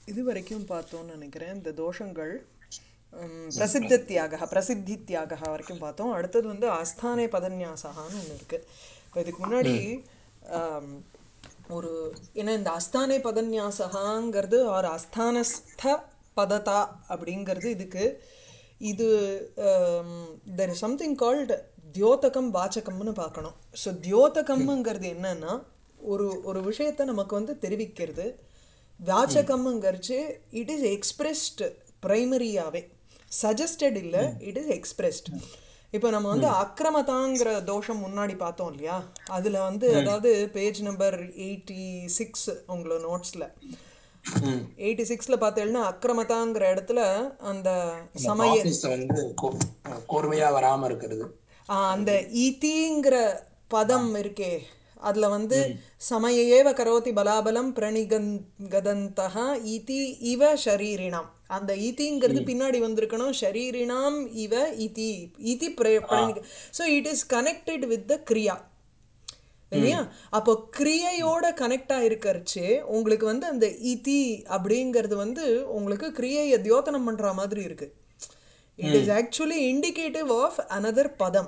இது வரைக்கும் பார்த்தோம்னு நினைக்கிறேன் இந்த தோஷங்கள் ம், பிரசித்த தியாக பிரசித்தி தியாக வரைக்கும் பார்த்தோம் அடுத்தது வந்து ஆஸ்தானே பதன்யாசகான்னு ஒன்று இருக்கு இப்போ இதுக்கு முன்னாடி ஆம், ஒரு ஏன்னா இந்த அஸ்தானே பதன்யாசகாங்கிறது ஒரு அஸ்தானஸ்த பததா அப்படிங்கிறது இதுக்கு இது தெர் இஸ் சம்திங் கால்டு தியோதகம் வாச்சகம்னு பார்க்கணும் ஸோ தியோதகம்ங்கிறது என்னன்னா ஒரு ஒரு விஷயத்தை நமக்கு வந்து தெரிவிக்கிறது வாச்சகம்ங்கிறச்சு இட் இஸ் எக்ஸ்பிரஸ்ட் ப்ரைமரியாவே சஜஸ்டட் இல்லை இட் இஸ் எக்ஸ்பிரஸ்ட் இப்போ நம்ம வந்து அக்கிரமதாங்கிற தோஷம் முன்னாடி பார்த்தோம் இல்லையா அதில் வந்து அதாவது பேஜ் நம்பர் எயிட்டி சிக்ஸ் உங்களோட நோட்ஸில் எயிட்டி சிக்ஸில் பார்த்தேன்னா அக்கிரமதாங்கிற இடத்துல அந்த சமய ஆபீஸ் வந்து கோ- கோர்வையா வராம இருக்கிறது ஆ, அந்த ஈதிங்கிற பதம் இருக்கே அதுல வந்து சமயேவ கரோதி பலாபலம் பிரணிகன் கதந்தகா ஈதி இவ ஷரீரிணாம் அந்த ஈதிங்கிறது பின்னாடி வந்திருக்கணும் ஷரீரிணாம் இவ இதி இதி so it is connected with the கிரியா இல்லையா அப்போ கிரியையோட கனெக்ட் ஆயிருக்கறச்சு உங்களுக்கு வந்து அந்த இதி அப்படிங்கிறது வந்து உங்களுக்கு கிரியையை தியோதனம் பண்ற மாதிரி இருக்கு it is actually indicative of another பதம்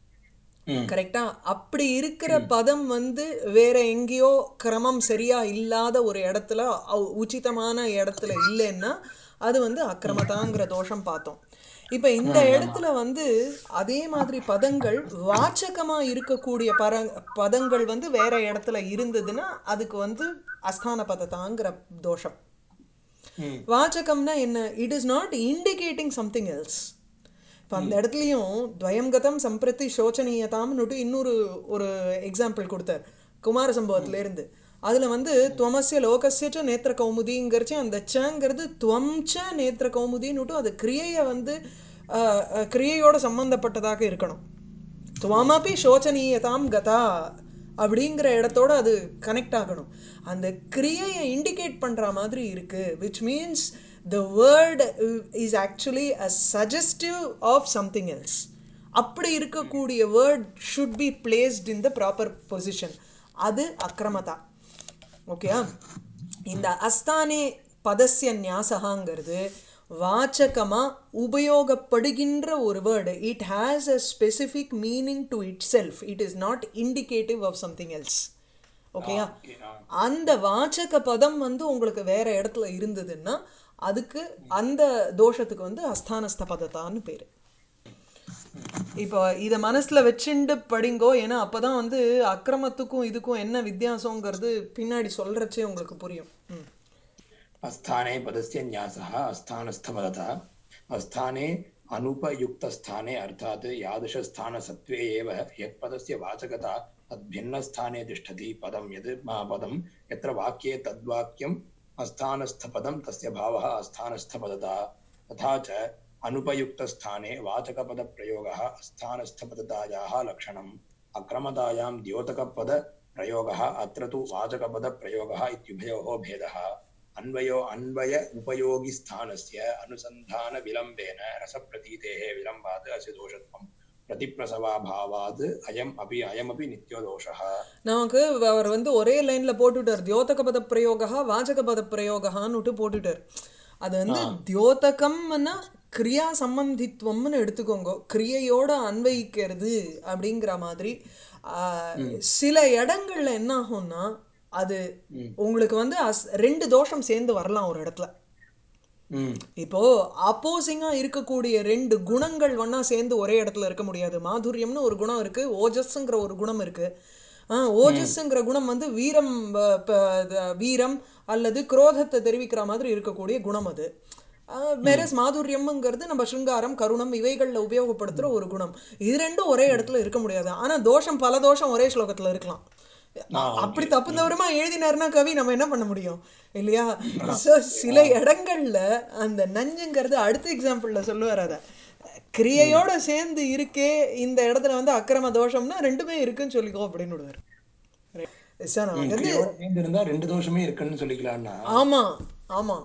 ம். கரெக்டா அப்படி இருக்கிற பதம் வந்து வேற எங்கேயோ கிரமம் சரியா இல்லாத ஒரு இடத்துல அ- உச்சிதமான இடத்துல இல்லைன்னா அது வந்து அக்கிரமதாங்கிற தோஷம் பார்த்தோம் இப்ப இந்த இடத்துல வந்து அதே மாதிரி பதங்கள் வாச்சகமா இருக்கக்கூடிய பர பதங்கள் வந்து வேற இடத்துல இருந்ததுன்னா அதுக்கு வந்து அஸ்தான பதத்தாங்கிற தோஷம் ம். வாச்சகம்னா என்ன it is not indicating something else இப்போ அந்த இடத்துலையும் துவயம் கதம் சம்பிரத்தி சோச்சனீயதாம்னுட்டு இன்னொரு ஒரு எக்ஸாம்பிள் கொடுத்தார் குமார சம்பவத்துல இருந்து அதுல வந்து துவமசிய லோகசிய நேத்திர கௌமுதிங்கிறச்சு அந்த சங்கிறது துவம் ச நேத்திர கௌமுதின்னுட்டு அது கிரியையை வந்து அஹ், அஹ், கிரியையோட சம்பந்தப்பட்டதாக இருக்கணும் துவமபி சோச்சனீயதாம் கதா அப்படிங்கிற இடத்தோட அது கனெக்ட் ஆகணும் அந்த கிரியையை இண்டிகேட் பண்ற மாதிரி இருக்கு which means the word is actually a suggestive of something else அப்படி இருக்கக்கூடிய word should be placed in the proper position அது அக்கிரமதா ஓகேயா இந்த அஸ்தானே பதஸ்ய நியாசகாங்கிறது வாச்சகமா உபயோகப்படுகின்ற ஒரு word it has a specific meaning to itself it is not indicative of something else ஓகேயா Okay, ஆ. அந்த வாச்சக பதம் வந்து உங்களுக்கு வேற இடத்துல இருந்ததுன்னா அதுக்கு அந்த தோஷத்துக்கு வந்து அஸ்தானஸ்த பதத்தான்னு பேரு இப்போ இதை மனசுல வச்சுண்டு படிங்கோ ஏன்னா அப்பதான் வந்து அக்கிரமத்துக்கும் இதுக்கும் என்ன வித்தியாசங்கிறது பின்னாடி சொல்றச்சே உங்களுக்கு புரியும் ம் अस्थाने पदस्य न्यासः अस्थानस्थपदतः अस्थाने अनुपयुक्तस्थाने अर्थात् यादृशस्थानसत्त्वे एव यत्पदस्य वाचकता तद्भिन्नस्थाने तिष्ठति पदं यद् मा पदं यत्र वाक्ये तद्वाक्यम् अस्थानस्थपदं तस्य भावः अस्थानस्थपदता तथा च अनुपयुक्तस्थाने वाचकपदप्रयोगः अस्थानस्थपदतायाः लक्षणम् अक्रमतायां द्योतकपदप्रयोगः अत्र तु वाचकपदप्रयोगः इत्युभयोः भेदः अन्वयो अन्वय उपयोगिस्थानस्य अनुसन्धानविलम्बेन रसप्रतीतेः विलम्बात् अस्य दोषत्वं प्रतिप्रसवाभावात् अयम् अपि अयमपि नित्यो दोषः நமக்கு அவர் வந்து ஒரே லைன்ல போட்டுட்டார் தியோதக பத பிரயோகா வாச்சக பத பிரயோகான்னுட்டு போட்டுட்டார் அது வந்து தியோதகம்னா கிரியா சம்பந்தித்துவம்னு எடுத்துக்கோங்க கிரியையோட அன்வயிக்கிறது அப்படிங்கிற மாதிரி ஆஹ், சில இடங்கள்ல என்ன ஆகும்னா அது உங்களுக்கு வந்து அஸ்- ரெண்டு தோஷம் சேர்ந்து வரலாம் ஒரு இடத்துல ம் இப்போ அப்போசிங்கா இருக்கக்கூடிய ரெண்டு குணங்கள் ஒண்ணா சேர்ந்து ஒரே இடத்துல இருக்க முடியாது மாதுரியம்னு ஒரு குணம் இருக்கு ஓஜஸ்ங்கிற ஒரு குணம் இருக்கு ஆ, ஓஜஸ்ங்கிற குணம் வந்து வீரம் ப- ப- த- வீரம் அல்லது குரோதத்தை தெரிவிக்கிற மாதிரி இருக்கக்கூடிய குணம் அது வெரஸ் மாதுரியம்ங்கிறது நம்ம சிருங்காரம் கருணம் இவைகள்ல உபயோகப்படுத்துற ஒரு குணம் இது ரெண்டும் ஒரே இடத்துல இருக்க முடியாது ஆனா தோஷம் பல தோஷம் ஒரே ஸ்லோகத்துல இருக்கலாம் ஆ, அப்படி தப்பு தவறுமா எழுதினாருன்னா கவி நம்ம என்ன பண்ண முடியும் இல்லையா So, சில இடங்கள்ல அந்த நஞ்சுங்கிறது அடுத்த எக்ஸாம்பிள்ல சொல்லுவார் அத கிரியையோட சேர்ந்து இருக்கே இந்த இடத்துல வந்து அக்கிரம தோஷம்னா ரெண்டுமே இருக்குன்னு சொல்லிக்கோ அப்படின்னு விடுவார் சார் நமக்கு வந்து கிரியோட சேர்ந்து இருந்தா ரெண்டு தோஷமே இருக்குன்னு சொல்லிக்கலாம்னா ஆமா ஆமா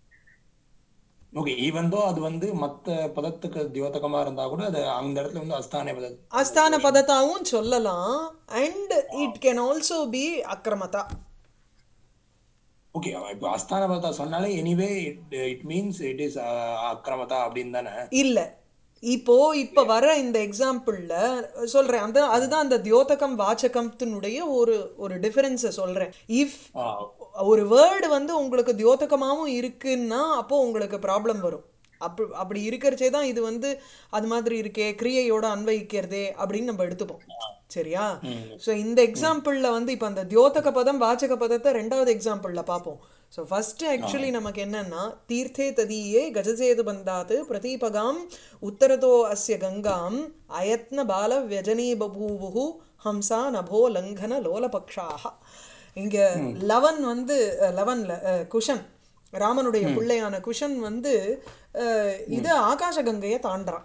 ஓகே ஈவன் தோ அது வந்து மத்த பதத்துக்கு தியோதகமா இருந்தா கூட அது அந்த இடத்துல வந்து அஸ்தானே பத அஸ்தான பதத்தாவும் சொல்லலாம் and it can also be அக்கிரமதா ஓகே இப்போ அஸ்தான பதா சொன்னாலே anyway it it means it is அக்கிரமதா அப்படின்னு தானே இல்ல இப்போ இப்ப வர இந்த எக்ஸாம்பிள்ல சொல்றேன் அந்த அதுதான் அந்த தியோதகம் வாச்சகத்தினுடைய ஒரு ஒரு டிஃபரன்ஸை சொல்றேன் இஃப் ஆ ஒரு வேர்டு வந்து உங்களுக்கு தியோதகமாவும் இருக்குன்னா அப்போ உங்களுக்கு ப்ராப்ளம் வரும் அப்படி அப்படி இருக்கிறச்சே தான் இது வந்து அது மாதிரி இருக்கே கிரியையோட அன்வயிக்கிறதே அப்படின்னு நம்ம எடுத்துப்போம் சரியா ம் ஸோ இந்த எக்ஸாம்பிளில் வந்து இப்போ அந்த தியோதக பதம் வாச்சக பதத்தை ரெண்டாவது எக்ஸாம்பிளில் பார்ப்போம் ஸோ ஃபர்ஸ்ட் ஆக்சுவலி நமக்கு என்னன்னா தீர்த்தே ததீயே கஜசேது பந்தாத் பிரதீபகாம் உத்தரதோ அஸ்ய கங்காம் அயத்ன பால வியஜனீ பபூவுஹு ஹம்சா நபோ லங்கன லோலபக்ஷாக இங்க லவன் வந்து அஹ், லவன்ல அஹ், குஷன் ராமனுடைய பிள்ளையான குஷன் வந்து அஹ், இது ஆகாச கங்கையை தாண்டுறான்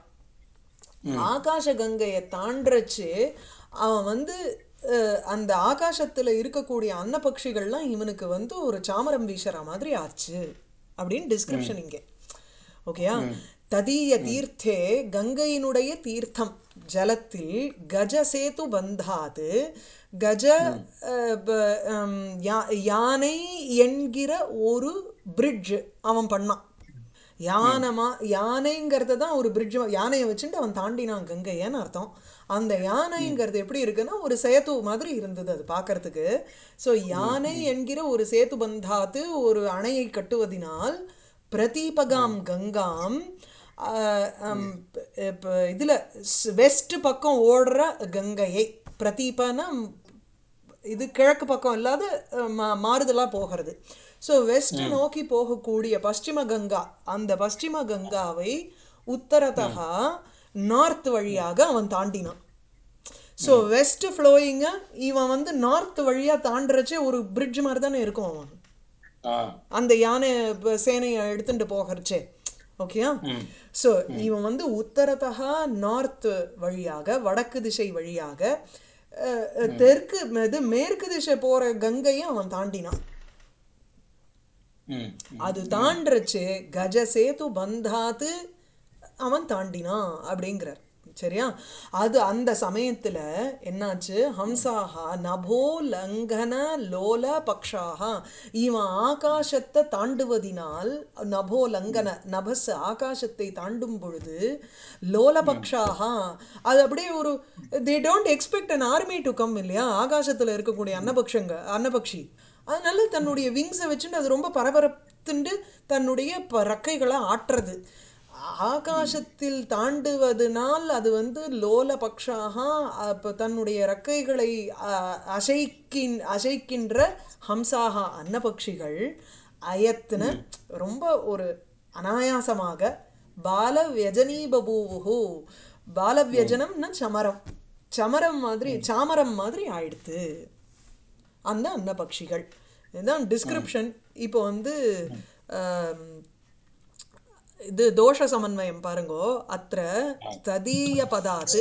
ஆகாச கங்கையை தாண்டறச்சு அவன் வந்து அஹ், அந்த ஆகாசத்துல இருக்கக்கூடிய அன்னபக்ஷிகள்லாம் இவனுக்கு வந்து ஒரு சாமரம் வீசுற மாதிரி ஆச்சு அப்படின்னு டிஸ்கிரிப்ஷன் இங்கே ஓகேயா ததீய தீர்த்தே கங்கையினுடைய தீர்த்தம் ஜலத்தில் கஜ சேது பந்தாது கஜ அஹ், ப- ஹம், யா- யானை என்கிற ஒரு பிரிட்ஜ் அவன் பண்ணான் யானைமா யானைங்கிறது தான் ஒரு பிரிட்ஜ் யானையை வச்சுட்டு அவன் தாண்டினான் கங்கையன்னு அர்த்தம் அந்த யானைங்கிறது எப்படி இருக்குன்னா ஒரு சேத்து மாதிரி இருந்தது அது பார்க்கறதுக்கு ஸோ யானை என்கிற ஒரு சேத்து பந்தாத்து ஒரு அணையை கட்டுவதினால் பிரதீபகாம் கங்காம் ஆஹ், ஹம், இப்போ இதில் வெஸ்ட் பக்கம் ஓடுற கங்கையை பிரதீபனா இது கிழக்கு பக்கம் இல்லாத அஹ், மா மாறுதலாக போகிறது ஸோ வெஸ்ட் நோக்கி போகக்கூடிய பশ্চিம கங்கா அந்த பশ্চিம கங்காவை உத்தரதா நார்த் வழியாக அவன் தாண்டினான் ஸோ வெஸ்ட் ஃப்ளோயிங்க இவன் வந்து நார்த் வழியாக தாண்டுறச்சே ஒரு பிரிட்ஜ் மாதிரி தானே இருக்கும் அவன் ஆ அந்த யானை ப- சேனையை எடுத்துட்டு போகிறச்சே ஓகேயா ம் ஸோ இவன் வந்து உத்தரத்தகா நார்த் வழியாக வடக்கு திசை வழியாக அஹ், அஹ், தெற்கு இது மேற்கு திசை போற கங்கையை அவன் தாண்டினான் ம் அது தாண்டுறச்சு கஜ சேது பந்தாத்து அவன் தாண்டினான் அப்படிங்கிறார் சரியா அது அந்த சமயத்துல என்னாச்சு ஹம்சாஹா நபோ லங்கன லோல பக்ஷாஹா இவன் ஆகாசத்தை தாண்டுவதினால் நபோ லங்கன நபஸ் ஆகாசத்தை தாண்டும் பொழுது லோல பக்ஷாஹா அது அப்படியே ஒரு they don't expect an army to come இல்லையா ஆகாசத்துல இருக்கக்கூடிய அன்னபக்ஷங்க அன்னபக்ஷி அதனால தன்னுடைய விங்ஸை வச்சுட்டு அது ரொம்ப பரபரத்துண்டு தன்னுடைய ப ரெக்கைகளை ஆட்டுறது ஆகாசத்தில் தாண்டுவதனால் அது வந்து லோல பக்ஷாக அப்போ தன்னுடைய ரெக்கைகளை அ- அசைக்கின் அசைக்கின்ற ஹம்சாக அன்னபக்ஷிகள் அயத்துன ரொம்ப ஒரு அனாயாசமாக பால வியஜனீ பபூவுஹு பால வியஜனம்னா சமரம் சமரம் மாதிரி சாமரம் மாதிரி ஆயிடுத்து அந்த அன்னபக்ஷிகள் இதுதான் டிஸ்கிரிப்ஷன் இப்போ வந்து ஆம், இது தோஷ சமன்வயம் பாருங்கோ அத்த ததீய பதாத்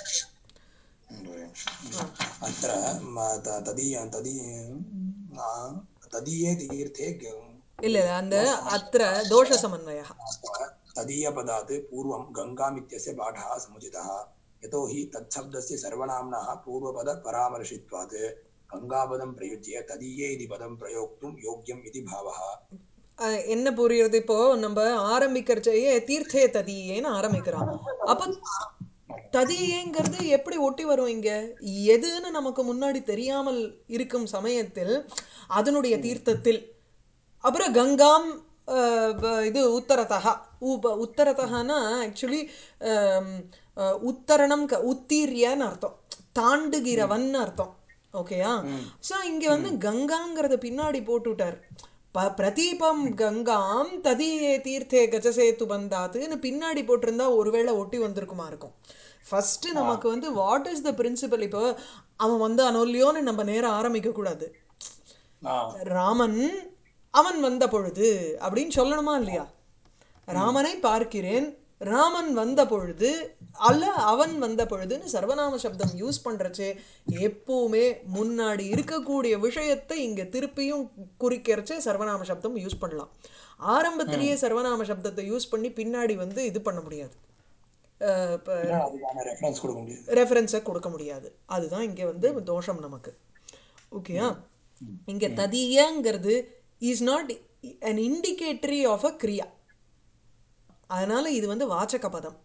अत्र म- त- तदीय तदीय आ, तदीये तीर्थे ग- இல்ல இல்ல, அந்த அத்த தோஷ சமன்வய अत्र तदीयपदात् पूर्वं गङ्गामित्यस्य पाठः समुचितः यतोहि तत्शब्दस्य सर्वनाम्नः पूर्वपदपरामर्शित्वात् गङ्गापदं प्रयुज्य तदीये इति पदं प्रयोक्तुं योग्यम् इति भावः அஹ், என்ன புரியுறது இப்போ நம்ம ஆரம்பிக்கிறச்சையே தீர்த்தே ததியேன்னு ஆரம்பிக்கிறோம் அப்போ ததியேங்கிறது எப்படி ஒட்டி வரும் இங்க எதுன்னு நமக்கு முன்னாடி தெரியாமல் இருக்கும் சமயத்தில் அதனுடைய தீர்த்தத்தில் அப்புறம் கங்காம் அஹ், ப- இது உத்தரதகா உப உத்தரதகானா ஆக்சுவலி உத்தரணம் க உத்தீரியன்னு அர்த்தம் தாண்டுகிறவன் அர்த்தம் ஓகேயா ஸோ இங்கே வந்து கங்காங்கிறத பின்னாடி போட்டுவிட்டார் ப பிரதீபம் கங்காம் ததியே தீர்த்தே கஜசேத்து பந்தாத்துன்னு பின்னாடி போட்டிருந்தா ஒருவேளை ஒட்டி வந்திருக்குமா இருக்கும் ஃபர்ஸ்ட் நமக்கு வந்து வாட் இஸ் த பிரின்சிபல் இப்போ அவன் வந்து அனோல்யோன்னு நம்ம நேரம் ஆரம்பிக்க கூடாது ஆ ராமன் அவன் வந்த பொழுது அப்படின்னு சொல்லணுமா இல்லையா ராமனை பார்க்கிறேன் ராமன் வந்த பொழுது அல்ல அவன் வந்த பொழுதுன்னு சர்வநாம சப்தம் யூஸ் பண்றச்சே எப்பவுமே முன்னாடி இருக்கக்கூடிய விஷயத்தை இங்க திருப்பியும் குறிக்கிறச்சே சர்வநாம சப்தம் யூஸ் பண்ணலாம் ஆரம்பத்திலேயே சர்வநாம சப்தத்தை யூஸ் பண்ணி பின்னாடி வந்து இது பண்ண முடியாது அஹ் இப்ப ஏன்னா அதுக்கான ரெஃபரன்ஸ் கொடுக்க முடியாது ரெஃபரன்ஸை கொடுக்க முடியாது அதுதான் இங்கே வந்து தோஷம் நமக்கு ஓகேயா இங்கே ததியங்கிறது is not an indicatory of a கிரியா அதனால இது வந்து வாச்சக பதம்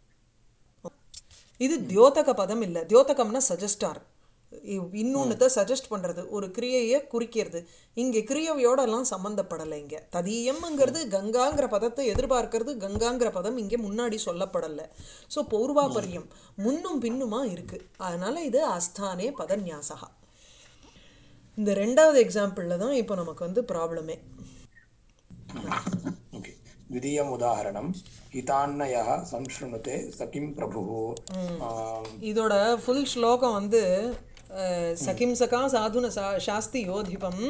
இது தியோதக பதம் இல்லை தியோதகம்னா சஜஸ்டார் இன்னொன்னுத்த சஜஸ்ட் பண்ணுறது ஒரு கிரியையை குறிக்கிறது இங்கே கிரியையோடலாம் சம்மந்தப்படலை இங்கே ததீயம்ங்கிறது கங்காங்கிற பதத்தை எதிர்பார்க்கறது கங்காங்கிற பதம் இங்கே முன்னாடி சொல்லப்படலை ஸோ பௌர்வாபரியம் முன்னும் பின்னுமா இருக்குது அதனால இது அஸ்தானே பதன்யாசகா இந்த ரெண்டாவது எக்ஸாம்பிளில் தான் இப்போ நமக்கு வந்து ப்ராப்ளமே ओके द्वितीयम् उदाहरणं हितान्नयः संशृणुते स किं प्रभुः आम्, இதோட ஃபுல் ஸ்லோகம் வந்து அஹ், சகிம் சகா சாதுன சா சாஸ்தி யோதிபம்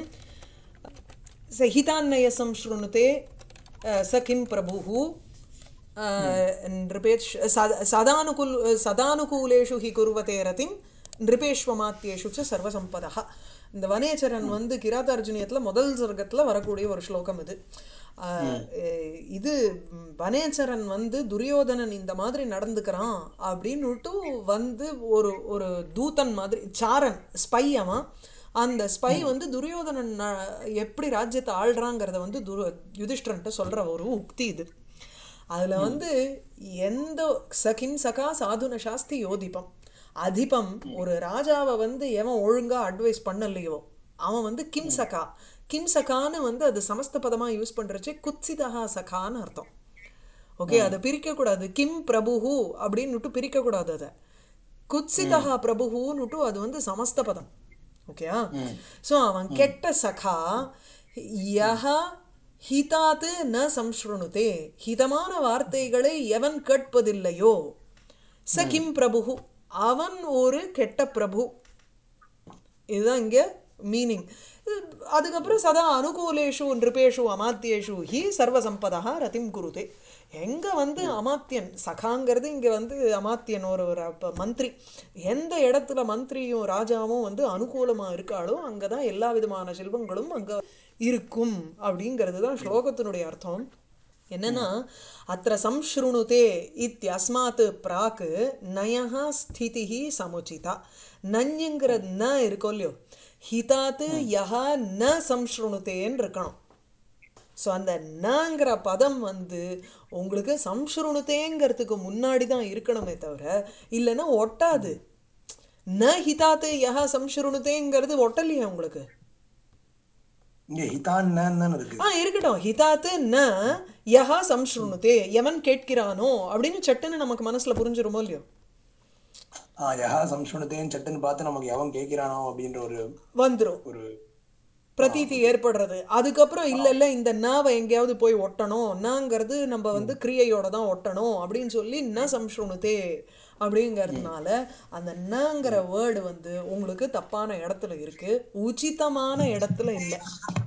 சஹிதான்னய சம்ஸ்ருணுதே அஹ், ச கிம் பிரபுः அஹ், நிருபேஷ் சத- சதானுகூல் சதானுகூலேஷு ஹி குருவதே ரதிம் நிருபேஷ்வமாத்தியேஷு ச சர்வசம்பதா இந்த வனேச்சரன் வந்து கிராதார்ஜுனியத்தில் முதல் சர்க்கத்தில் வரக்கூடிய ஒரு ஸ்லோகம் இது ஆஹ் எ- இது ம், வனேச்சரன் வந்து துரியோதனன் இந்த மாதிரி நடந்துக்கிறான் அப்படின்னுட்டு வந்து ஒரு ஒரு தூதன் மாதிரி சாரன் ஸ்பை அவன் அந்த ஸ்பை வந்து துரியோதனன் ந- எப்படி ராஜ்யத்தை ஆள்றாங்கிறத வந்து துரு யுதிஷ்டரன்ட்ட சொல்ற ஒரு உக்தி இது அதுல வந்து எந்த சகிம் சகா சாதுன சாஸ்தி யோதிபம் அதிபம் ஒரு ராஜாவை வந்து எவன் ஒழுங்கா அட்வைஸ் பண்ணலையோ அவன் வந்து கிம் சகா கிம் சகான்னு வந்து அது சமஸ்த பதமா யூஸ் பண்றச்சே குத்சிதஹா சகான்னு அர்த்தம் ஓகே அதை பிரிக்கக்கூடாது கிம் பிரபுஹு அப்படின்னுட்டு பிரிக்கக்கூடாது அதை குத்சிதஹா பிரபுஹுன்னுட்டு அது வந்து சமஸ்த பதம் ஓகேயா ஸோ அவன் கெட்ட சகா யஹ ஹிதாத்து ந சம்ஸ்ருணுதே ஹிதமான வார்த்தைகளை எவன் கேட்பதில்லையோ ச கிம் பிரபுஹு அவன் ஒரு கெட்ட பிரபு இதுதான் இங்கே மீனிங் அதுக்கப்புறம் சதா அனுகூலேஷு நிருபேஷு அமாத்தியேஷு ஹி சர்வசம்பதா ரதிம் குருதே எங்கே வந்து அமாத்தியன் சகாங்கிறது இங்கே வந்து அமாத்தியன் ஒரு ஒரு அப்ப மந்திரி எந்த இடத்துல மந்திரியும் ராஜாவும் வந்து அனுகூலமாக இருக்காளோ அங்கே தான் எல்லா விதமான செல்வங்களும் அங்கே இருக்கும் அப்படிங்கிறது தான் ஸ்லோகத்தினுடைய அர்த்தம் என்னன்னா அத்த சம்ஸ்ருணுதே இத்தியஸ்மாத் பிராக் நயஹா ஸ்திதிஹி சமுச்சிதா நஞ்சுங்கிற ந இருக்கோ இல்லையோ ஹிதாத்து யஹா ந சம்ஸ்ருணுதேன்னு இருக்கணும் ஸோ அந்த நங்கிற பதம் வந்து உங்களுக்கு சம்ஸ்ருணுதேங்கிறதுக்கு முன்னாடி தான் இருக்கணுமே தவிர இல்லைன்னா ஒட்டாது ந ஹிதாத்து யஹா சம்ஸ்ருணுதேங்கிறது ஒட்டலையே உங்களுக்கு இங்க ஹிதான்னு இருக்கு ஆ இருக்கட்டும் ஹிதாத்து ந யஹா சம்ஸ்ருணுதே எவன் கேட்கிறானோ அப்படின்னு சட்டுன்னு நமக்கு மனசுல புரிஞ்சிருமோ இல்லையோ ஆ யஹா சம்ஸ்ருணத்தேன்னு சட்டுன்னு பார்த்து நமக்கு எவன் கேட்கிறானோ அப்படின்ற ஒரு வந்துரும் ஒரு பிரதீதி ஏற்படுறது அதுக்கப்புறம் இல்ல இல்ல இந்த நாவை எங்கேயாவது போய் ஒட்டணும் நாங்கிறது நம்ம வந்து கிரியையோட தான் ஒட்டணும் அப்படின்னு சொல்லி ந சம்ஸ்ருணுதே அப்படிங்கிறதுனால அந்த நங்கிற வேர்டு வந்து உங்களுக்கு தப்பான இடத்துல இருக்கு உச்சிதமான இடத்துல இல்லை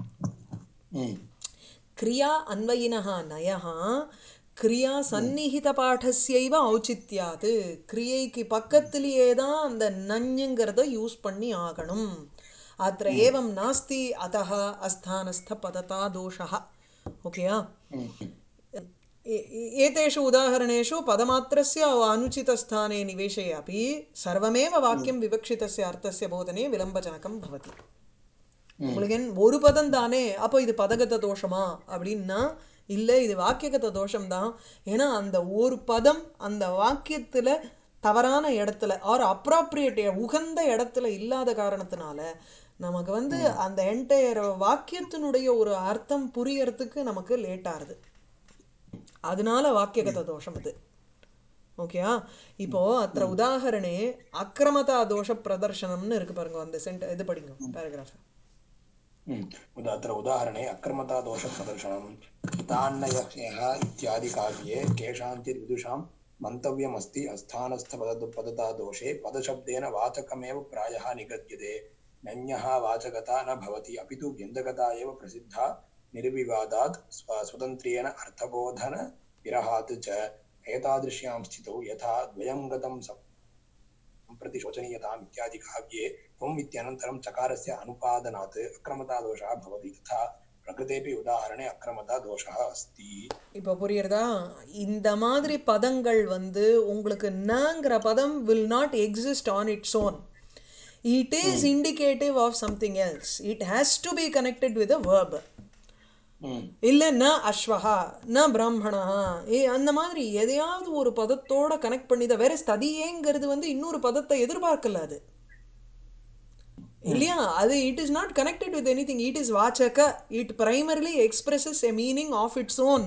ம் क्रिया अन्वयिनः नयः கிரியா சந்நிகித பாடஸ்யைவ ஔச்சித்யாத் கிரியைக்கு பக்கத்திலேயே தான் அந்த நஞ்சுங்கிறத யூஸ் பண்ணி ஆகணும் அத்த ஏவம் நாஸ்தி அத்தः அஸ்தானஸ்த பததா தோஷः ஓகேயா ம் ए- ए- एतेषु उदाहरणेषु पदमात्रस्य अनुचितस्थाने निवेशे अपि सर्वमेव वाक्यं विवक्षितस्य अर्थस्य बोधने विलम्बजनकं भवति உங்களுக்கு என் ஒரு பதம் தானே அப்போ இது பதகத தோஷமா அப்படின்னா இல்லை இது வாக்கியகத தோஷம்தான் ஏன்னா அந்த ஒரு பதம் அந்த வாக்கியத்தில் தவறான இடத்துல ஆர் அப்ராப்ரியேட் உகந்த இடத்துல இல்லாத காரணத்தினால நமக்கு வந்து அந்த என்டையர் வாக்கியத்தினுடைய ஒரு அர்த்தம் புரியறதுக்கு நமக்கு லேட் ஆகுது அதனால வாக்கியகத தோஷம் இது ஓகேயா இப்போ அத்த உதாகரணே அக்கிரமதா தோஷ பிரதர்ஷனம்னு இருக்கு பாருங்க அந்த சென்ட் இது படிங்க பேராகிராஃப் ம். उदा अत्र उदाहरणे अक्रमतादोषप्रदर्शनं हितान्नयः इत्यादि काव्ये केषाञ्चित् विदुषां मन्तव्यमस्ति अस्थानस्थपद पदतादोषे पदशब्देन वाचकमेव प्रायः निगद्यते नञ्यः वाचकता न भवति अपि तु व्यञ्जकता एव प्रसिद्धा निर्विवादात् स्व स्वतन्त्र्येण अर्थबोधनविरहात् च एतादृश्यां स्थितौ यथा द्वयं गतं सम् सम्प्रति शोचनीयताम् इत्यादि काव्ये त्वम् इत्यनन्तरं चकारस्य अनुपादनात् अक्रमतादोषः भवति तथा प्रकृतेऽपि उदाहरणे अक्रमता दोषः अस्ति இப்போ புரியுறதா இந்த மாதிரி பதங்கள் வந்து உங்களுக்கு நங்கிற பதம் will not exist on its own it is indicative of something else it has to be connected with a verb hmm இல்லை ந அஸ்வஹா ந பிராமணா ஏ அந்த மாதிரி எதையாவது ஒரு பதத்தோட கனெக்ட் பண்ணி தான் வேற ஸ்ததியேங்கிறது வந்து இன்னொரு பதத்தை எதிர்பார்க்கல அது இல்லையா அது it is not connected with anything it is வாச்சக it primarily expresses a meaning of its own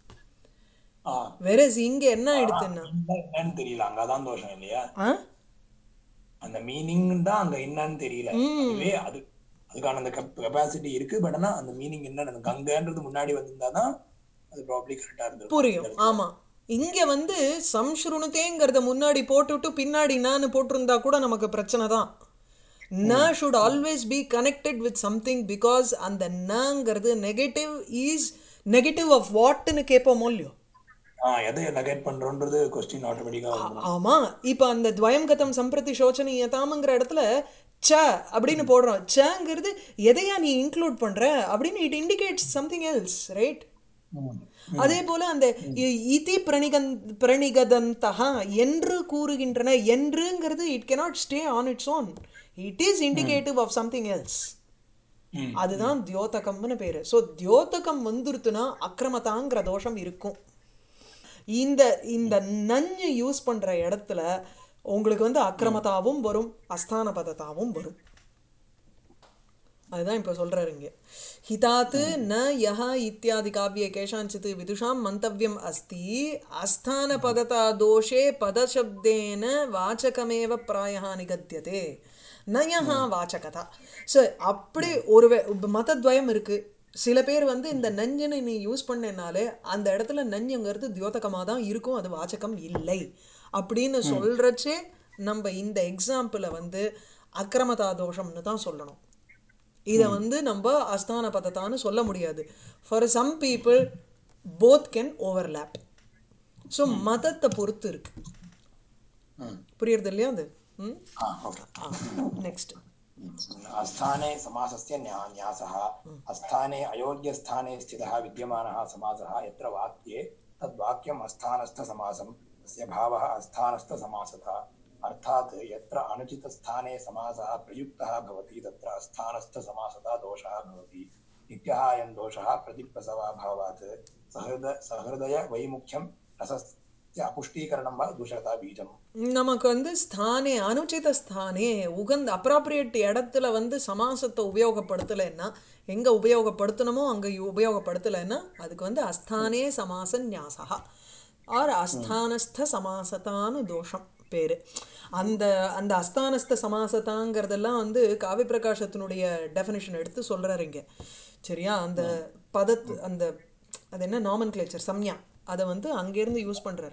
ah வேற இங்க என்ன ஆயிடுத்துன்னா என்ன- என்னன்னு தெரியல அங்கதான் தோஷம் இல்லையா ஆ அந்த மீனிங் தான் அங்க என்னன்னு தெரியல அதுவே அது அதுக்கான அந்த கெப்பாசிட்டி இருக்கு பட் ஆனா அந்த மீனிங் என்னன்னு அந்த கங்கைன்றது முன்னாடி வந்திருந்தாதான் அது ப்ராப்ளி கரெக்டா இருந்திருக்கும் புரியும் ஆமா இங்க வந்து சம்ஸ்ருணுதேங்கிறத முன்னாடி போட்டுட்டு பின்னாடி நான்னு போட்டிருந்தா கூட நமக்கு பிரச்சனை தான் ந should always be connected with something because அந்த நங்கிறது நெகட்டிவ் இஸ் நெகட்டிவ் ஆஃப் வாட்னு கேட்போமோ இல்லையோ ஆ எதை நெகேட் பண்றோன்றது கொஸ்டின் ஆட்டோமேட்டிக்கா வந்துடும் ஆமா இப்போ அந்த துவயம் கதம் சம்பிரதி சோச்சனீயதாமங்கிற இடத்துல ச அப்படின்னு போடுறோம் சங்கிறது எதையா நீ இன்க்ளூட் பண்ற அப்படின்னு it indicates something else right அதே போல அந்த இ- இதி பிரணிகன் பிரணிகதந்தகா என்று கூறுகின்றன என்றுங்கிறது it cannot stay on its own it is indicative of something else hmm அதுதான் தியோதகம்னு பேரு ஸோ தியோதகம் வந்துருத்துனா அக்கிரமதாங்கிற தோஷம் இருக்கும் இந்த இந்த நஞ்சு யூஸ் பண்ற இடத்துல உங்களுக்கு வந்து அக்கிரமதாவும் வரும் அஸ்தான பதத்தாவும் வரும் அதுதான் இப்போ சொல்றாரு இங்க ஹிதாத்து ந யஹ இத்தியாதி காவிய கேஷாஞ்சித் விதுஷாம் மந்தவியம் அஸ்தி அஸ்தான பததா தோஷே பதசப்தேன வாச்சகமேவ பிராயः நிகத்தியதே நயஹா வாச்சகதா ஸோ அப்படி ஒரு வே- மதத்வயம் இருக்கு சில பேர் வந்து இந்த நஞ்சுன்னு நீ யூஸ் பண்ணனாலே அந்த இடத்துல நஞ்சுங்கிறது தியோதகமாக தான் இருக்கும் அது வாச்சகம் இல்லை அப்படின்னு சொல்றச்சே நம்ம இந்த எக்ஸாம்பிளை வந்து அக்கிரமதா தோஷம்னு தான் சொல்லணும் இதை வந்து நம்ம அஸ்தான பதத்தான்னு சொல்ல முடியாது for some people both can overlap so மதத்தை பொறுத்து இருக்கு ம் புரியுறது இல்லையா அது ம் ஆ ஓகே நெக்ஸ்ட் अस्थाने समासस्य न्या- न्यासः अस्थाने अयोग्यस्थाने स्थितः विद्यमानः समासः यत्र वाक्ये तद्वाक्यम् अस्थानस्थसमासं तस्य भावः अस्थानस्थसमासः अर्थात् यत्र अनुचितस्थाने समासः प्रयुक्तः भवति तत्र अस्थानस्थसमासता दोषः भवति नित्यः अयं दोषः प्रतिप्रसवाभावात् सहृद सहृदयवैमुख्यं रसस्य अपुष्टीकरणं वा दुषता बीजम् நமக்கு வந்து ஸ்தானே அனுச்சித ஸ்தானே உகந்த அப்ராப்ரியேட் இடத்துல வந்து சமாசத்தை உபயோகப்படுத்தலைன்னா எங்கே உபயோகப்படுத்தணுமோ அங்கே உபயோகப்படுத்தலைன்னா அதுக்கு வந்து அஸ்தானே சமாச ஞாசா ஆர் அஸ்தானஸ்த சமாசத்தான்னு தோஷம் பேர் அந்த அந்த அஸ்தானஸ்த சமாசத்தாங்கிறதெல்லாம் வந்து காவி பிரகாசத்தினுடைய டெஃபினேஷன் எடுத்து சொல்கிறாரு இங்கே சரியா அந்த பதத்து அந்த அது என்ன நாமன் கிளேச்சர் சம்யா அதை வந்து அங்கேருந்து யூஸ் பண்ணுறாரு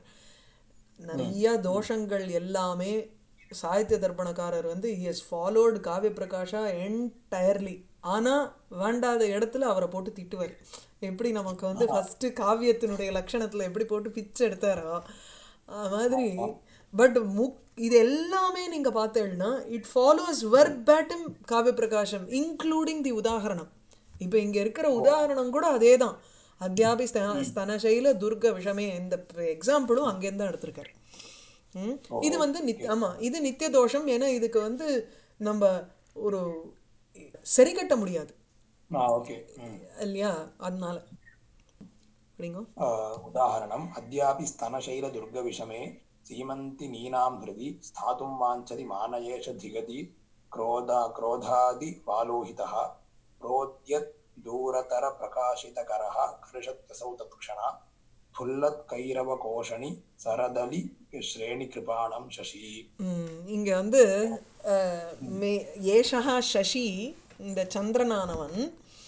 நிறைய தோஷங்கள் எல்லாமே சாகித்ய தர்ப்பணக்காரர் வந்து ஹஸ் ஃபாலோடு காவிய பிரகாஷா என்டையர்லி ஆனால் வேண்டாத இடத்துல அவரை போட்டு திட்டுவார் எப்படி நமக்கு வந்து ஃபஸ்ட்டு காவியத்தினுடைய லட்சணத்தில் எப்படி போட்டு பிச்சு எடுத்தாரோ அது மாதிரி பட் முக் இது எல்லாமே நீங்கள் பார்த்தேன்னா இட் ஃபாலோஸ் வெர்க் பேட்டம் காவிய பிரகாஷம் இன்க்ளூடிங் தி உதாகரணம் இப்போ இங்கே இருக்கிற உதாரணம் கூட அதே தான் அத்தியாபி ஸ்த- ஸ்தனசைல துர்க விஷமே இந்த எக்ஸாம்பிளும் அங்கேருந்து தான் எடுத்திருக்காரு ம்? இது வந்து நித் ஆமா இது நித்திய தோஷம் ஏன்னா இதுக்கு வந்து நம்ம ஒரு சரி கட்ட முடியாது ஆ ஓகே ம் இல்லையா அதனால அப்படிங்க अ, उदाहरणम् अद्यापि स्तनशैलदुर्गविषमे सीमन्तिनीनां हृदि स्थातुं वाञ्छति मानयेष धिगति क्रोधा क्रोधादिवालोहितः प्रोद्यत् दूरतरप्रकाशितकरः कर्षत्यसौ तत्क्षणा फुल्लत्कैरवकोषणि सरदलि श्रेणिकृपाणं शशी ம், இங்க வந்து அஹ், மே ஏஷா சசி இந்த சந்திரனானவன்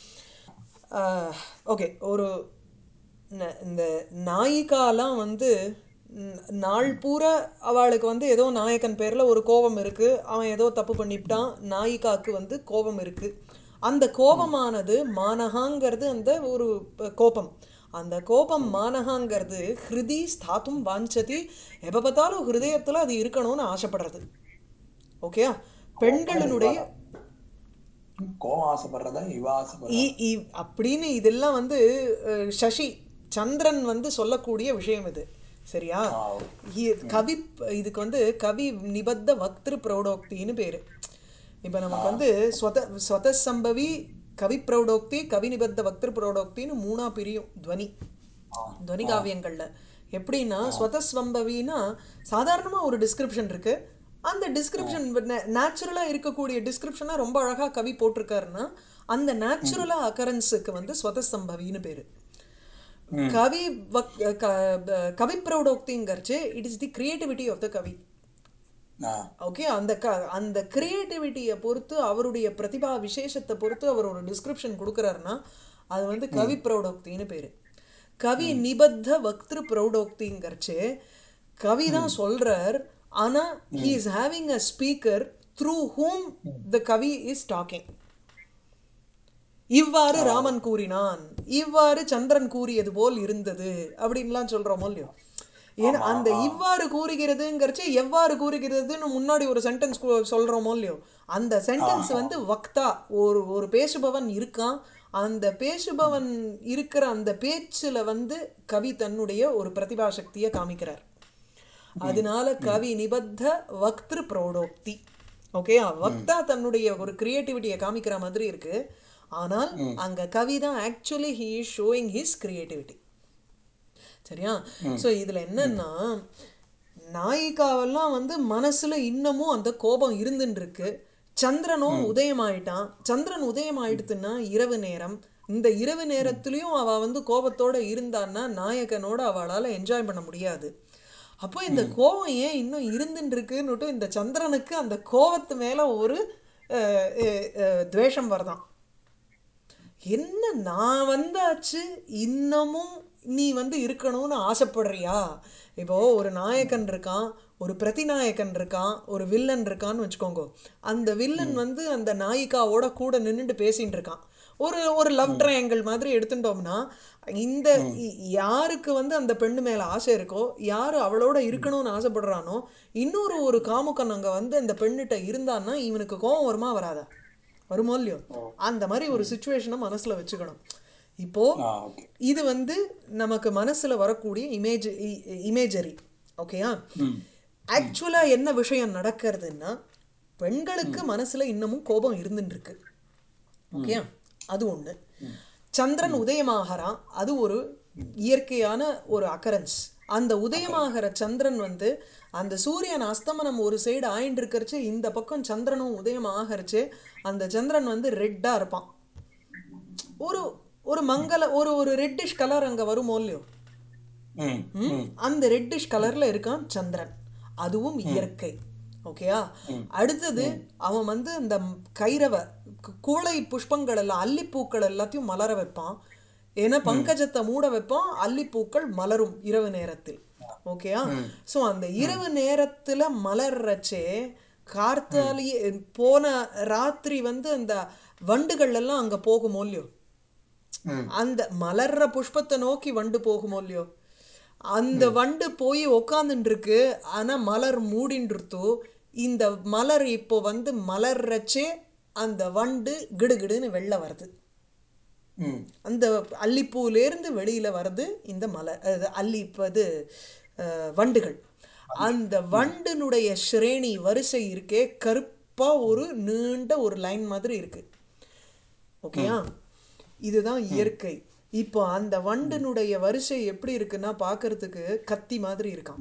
ஓகே ஒரு ந- இந்த நாயிகாலாம் வந்து ந- நாள் பூரா அவளுக்கு வந்து ஏதோ நாயகன் பேரில் ஒரு கோபம் இருக்குது அவன் ஏதோ தப்பு பண்ணிவிட்டான் நாயிகாவுக்கு வந்து கோபம் இருக்குது அந்த கோபமானது மானகாங்கிறது அந்த ஒரு ப- கோபம் அந்த கோபம் மானகாங்கிறது ஹிருதி ஸ்தாத்தும் வாஞ்சதி எப்போ பார்த்தாலும் ஹிருதயத்தில் அது இருக்கணும்னு ஆசைப்படுறது ஓகேயா பெண்களினுடைய கோவம் ஆசைப்படுறதா இவ ஆசைப்படுறதா இ- இ- அப்படின்னு இதெல்லாம் வந்து அஹ், சசி சந்திரன் வந்து சொல்லக்கூடிய விஷயம் இது சரியா ஆ, இ- கவி இதுக்கு வந்து கவி நிபத்த வக்திரு பிரௌடோக்தின்னு பேரு இப்போ நமக்கு வந்து ஸ்வத ஸ்வத சம்பவி கவி பிரௌடோக்தி கவி நிபத்த பக்திரு பிரௌடோக்தின்னு மூணா பிரியும் துவனி ஆ துவனி காவியங்கள்ல எப்படின்னா ஸ்வதஸ்வம்பவின்னா சாதாரணமா ஒரு டிஸ்கிரிப்ஷன் இருக்கு அந்த டிஸ்கிரிப்ஷன் நேச்சுரலா இருக்கக்கூடிய டிஸ்கிரிப்ஷனை ரொம்ப அழகா கவி போட்டிருக்காருன்னா அந்த நேச்சுரலா அக்கரன்ஸுக்கு வந்து ஸ்வதஸ்தம்பவின்னு பேரு கவி வக் க- கவி பிரௌடோக்திங்கிறச்சு it is the creativity of the கவி ஆ ஓகே அந்த க அந்த கிரியேட்டிவிட்டியை பொறுத்து அவருடைய பிரதிபா விசேஷத்தை பொறுத்து அவர் ஒரு டிஸ்கிரிப்ஷன் கொடுக்குறாருன்னா அது வந்து கவி பிரௌடோக்தின்னு பேரு கவி நிபத்த வக்திரு பிரௌடோக்திங்கிறச்சு கவி தான் சொல்றார் ஆனா he is having a speaker through whom the கவி இஸ் டாக்கிங் இவ்வாறு ராமன் கூறினான் இவ்வாறு சந்திரன் கூறியது போல் இருந்தது அப்படின்லாம் சொல்றோமோ இல்லையோ ஏன்னா அந்த இவ்வாறு கூறுகிறதுங்கிறச்சு எவ்வாறு கூறுகிறதுன்னு முன்னாடி ஒரு சென்டென்ஸ் சொல்றோமோ இல்லையோ அந்த சென்டென்ஸ் வந்து வக்தா ஒரு ஒரு பேசுபவன் இருக்கான் அந்த பேசுபவன் இருக்கிற அந்த பேச்சுல வந்து கவி தன்னுடைய ஒரு பிரதிபா சக்தியை காமிக்கிறார் அதனால கவி நிபத்த வக்திரு பிரௌடோக்தி ஓகே வக்தா தன்னுடைய ஒரு கிரியேட்டிவிட்டியை காமிக்கிற மாதிரி இருக்கு ஆனால் அங்க கவி தான் actually he is showing his creativity சரியா சோ இதுல என்னன்னா நாயிகாவெல்லாம் வந்து மனசுல இன்னமும் அந்த கோபம் இருந்துட்டு இருக்கு சந்திரனும் உதயமாயிட்டான் சந்திரன் உதயம் ஆயிடுத்துன்னா இரவு நேரம் இந்த இரவு நேரத்திலயும் அவ வந்து கோபத்தோட இருந்தான்னா நாயகனோட அவளால என்ஜாய் பண்ண முடியாது அப்போ இந்த கோபம் ஏன் இன்னும் இருந்துட்டு இருக்குன்னுட்டு இந்த சந்திரனுக்கு அந்த கோபத்து மேல ஒரு அஹ், அஹ், அஹ், துவேஷம் வருதான் என்ன நான் வந்தாச்சு இன்னமும் நீ வந்து இருக்கணும்னு ஆசைப்படுறியா இப்போ ஒரு நாயகன் இருக்கான் ஒரு பிரதிநாயகன் இருக்கான் ஒரு வில்லன் இருக்கான்னு வச்சுக்கோங்க அந்த வில்லன் வந்து அந்த நாயிகாவோட கூட நின்னுட்டு பேசிட்டு இருக்கான் ஒரு ஒரு லவ் ட்ரையாங்கிள் மாதிரி எடுத்துட்டோம்னா இந்த இ- யாருக்கு வந்து அந்த பெண்ணு மேல ஆசை இருக்கோ யாரு அவளோட இருக்கணும்னு ஆசைப்படுறானோ இன்னொரு ஒரு காமுக்கன் அங்க வந்து அந்த பெண்ணிட்ட இருந்தான்னா இவனுக்கு கோபம் வருமா வராதா வருமோ இல்லையோ அந்த மாதிரி ஒரு சுச்சுவேஷனை மனசுல வச்சுக்கணும் இப்போ ஆ ஓகே இது வந்து நமக்கு மனசுல வரக்கூடிய இமேஜ் இமேஜரி ஓகேயா ம் ஆக்சுவலா என்ன விஷயம் நடக்கிறதுன்னா பெண்களுக்கு மனசுல இன்னமும் கோபம் இருந்துட்டு இருக்கு ஓகேயா அது ஒண்ணு சந்திரன் உதயமாகறான் அது ஒரு இயற்கையான ஒரு அக்கரன்ஸ் அந்த உதயமாகிற சந்திரன் வந்து அந்த சூரியன் அஸ்தமனம் ஒரு சைடு ஆயிட்டு இருக்கிறச்சு இந்த பக்கம் சந்திரனும் உதயம் ஆகரிச்சு அந்த சந்திரன் வந்து ரெட்டா இருப்பான் ஒரு ஒரு மங்கள ஒரு ஒரு ரெட்டிஷ் கலர் அங்க வருமோ இல்லையோ ம் ம்? அந்த ரெட்டிஷ் கலர்ல இருக்கான் சந்திரன் அதுவும் இயற்கை ஓகேயா அடுத்தது அவன் வந்து இந்த கைரவ கு- கூளை புஷ்பங்கள் எல்லாம் அல்லிப்பூக்கள் எல்லாத்தையும் மலர வைப்பான் ஏன்னா பங்கஜத்தை மூட வைப்பான் அல்லிப்பூக்கள் மலரும் இரவு நேரத்தில் ஓகேயா சோ அந்த இரவு நேரத்துல மலர்றச்சே கார்த்தாலேயே போன ராத்திரி வந்து அந்த வண்டுகள் எல்லாம் அங்க போகுமோ இல்லையோ ம் அந்த மலர்ற புஷ்பத்தை நோக்கி வண்டு போகுமோ இல்லையோ அந்த வண்டு போய் உக்காந்துட்டு இருக்கு ஆனா மலர் மூடின்றுத்தோ இந்த மலர் இப்போ வந்து மலர்றச்சே அந்த வண்டு கிடுகிடுன்னு வெளில வருது ம் அந்த அல்லிப்பூலேருந்து வெளியில வருது இந்த மலர் அது அல்லி இப்ப இது அஹ், வண்டுகள் அந்த வண்டினுடைய ஸ்ரேணி வரிசை இருக்கே கருப்பா ஒரு நீண்ட ஒரு லைன் மாதிரி இருக்கு ஓகேயா இதுதான் இயற்கை இப்போ அந்த வண்டினுடைய வரிசை எப்படி இருக்குன்னா பார்க்கிறதுக்கு கத்தி மாதிரி இருக்கான்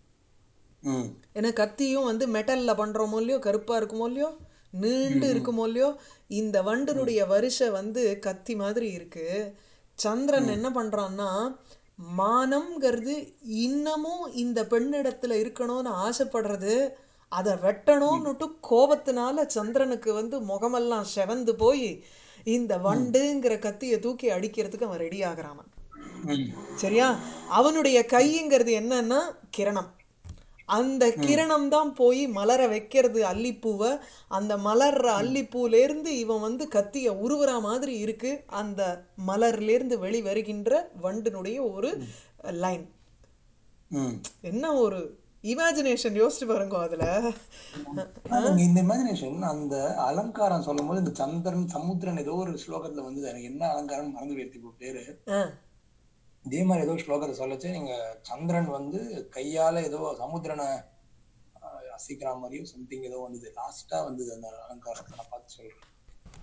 ம் ஏன்னா கத்தியும் வந்து மெட்டல்ல பண்றோமோ இல்லையோ கருப்பா இருக்குமோ இல்லையோ நீண்டு இருக்குமோ இல்லையோ இந்த வண்டினுடைய வரிசை வந்து கத்தி மாதிரி இருக்கு சந்திரன் என்ன பண்றான்னா மானம்ங்கிறது இன்னமும் இந்த பெண்ணிடத்துல இருக்கணும்னு ஆசைப்படுறது அதை வெட்டணும்னுட்டு கோபத்தினால சந்திரனுக்கு வந்து முகமெல்லாம் செவந்து போய் இந்த வண்டுங்கிற கத்தியை தூக்கி அடிக்கிறதுக்கு அவன் ரெடி ஆகுறான் ம் சரியா அவனுடைய கைங்கிறது என்னன்னா கிரணம் அந்த கிரணம் தான் போய் மலர வைக்கிறது அல்லிப்பூவை அந்த மலர்ற அல்லிப்பூலேருந்து இவன் வந்து கத்திய உருவுற மாதிரி இருக்கு அந்த மலர்லேருந்து வெளி வருகின்ற வண்டினுடைய ஒரு லைன் ம் என்ன ஒரு இமேஜினேஷன் யோசிச்சு பாருங்க அதுல ஆனா, நீங்க இந்த இமேஜினேஷன் அந்த அலங்காரம் சொல்லும் போது இந்த சந்திரன் சமுத்திரன் ஏதோ ஒரு ஸ்லோகத்துல வந்து எனக்கு என்ன அலங்காரம் மறந்து போயிடுச்சு இப்போ பேரு ஆ, இதே மாதிரி ஏதோ ஸ்லோகத்தை சொல்லச்சு நீங்க சந்திரன் வந்து கையால ஏதோ சமுத்திரனை அஹ், அசைக்கிற மாதிரியும் சம்திங் ஏதோ வந்தது லாஸ்டா வந்தது அந்த அலங்காரத்தை நான் பார்த்து சொல்றேன்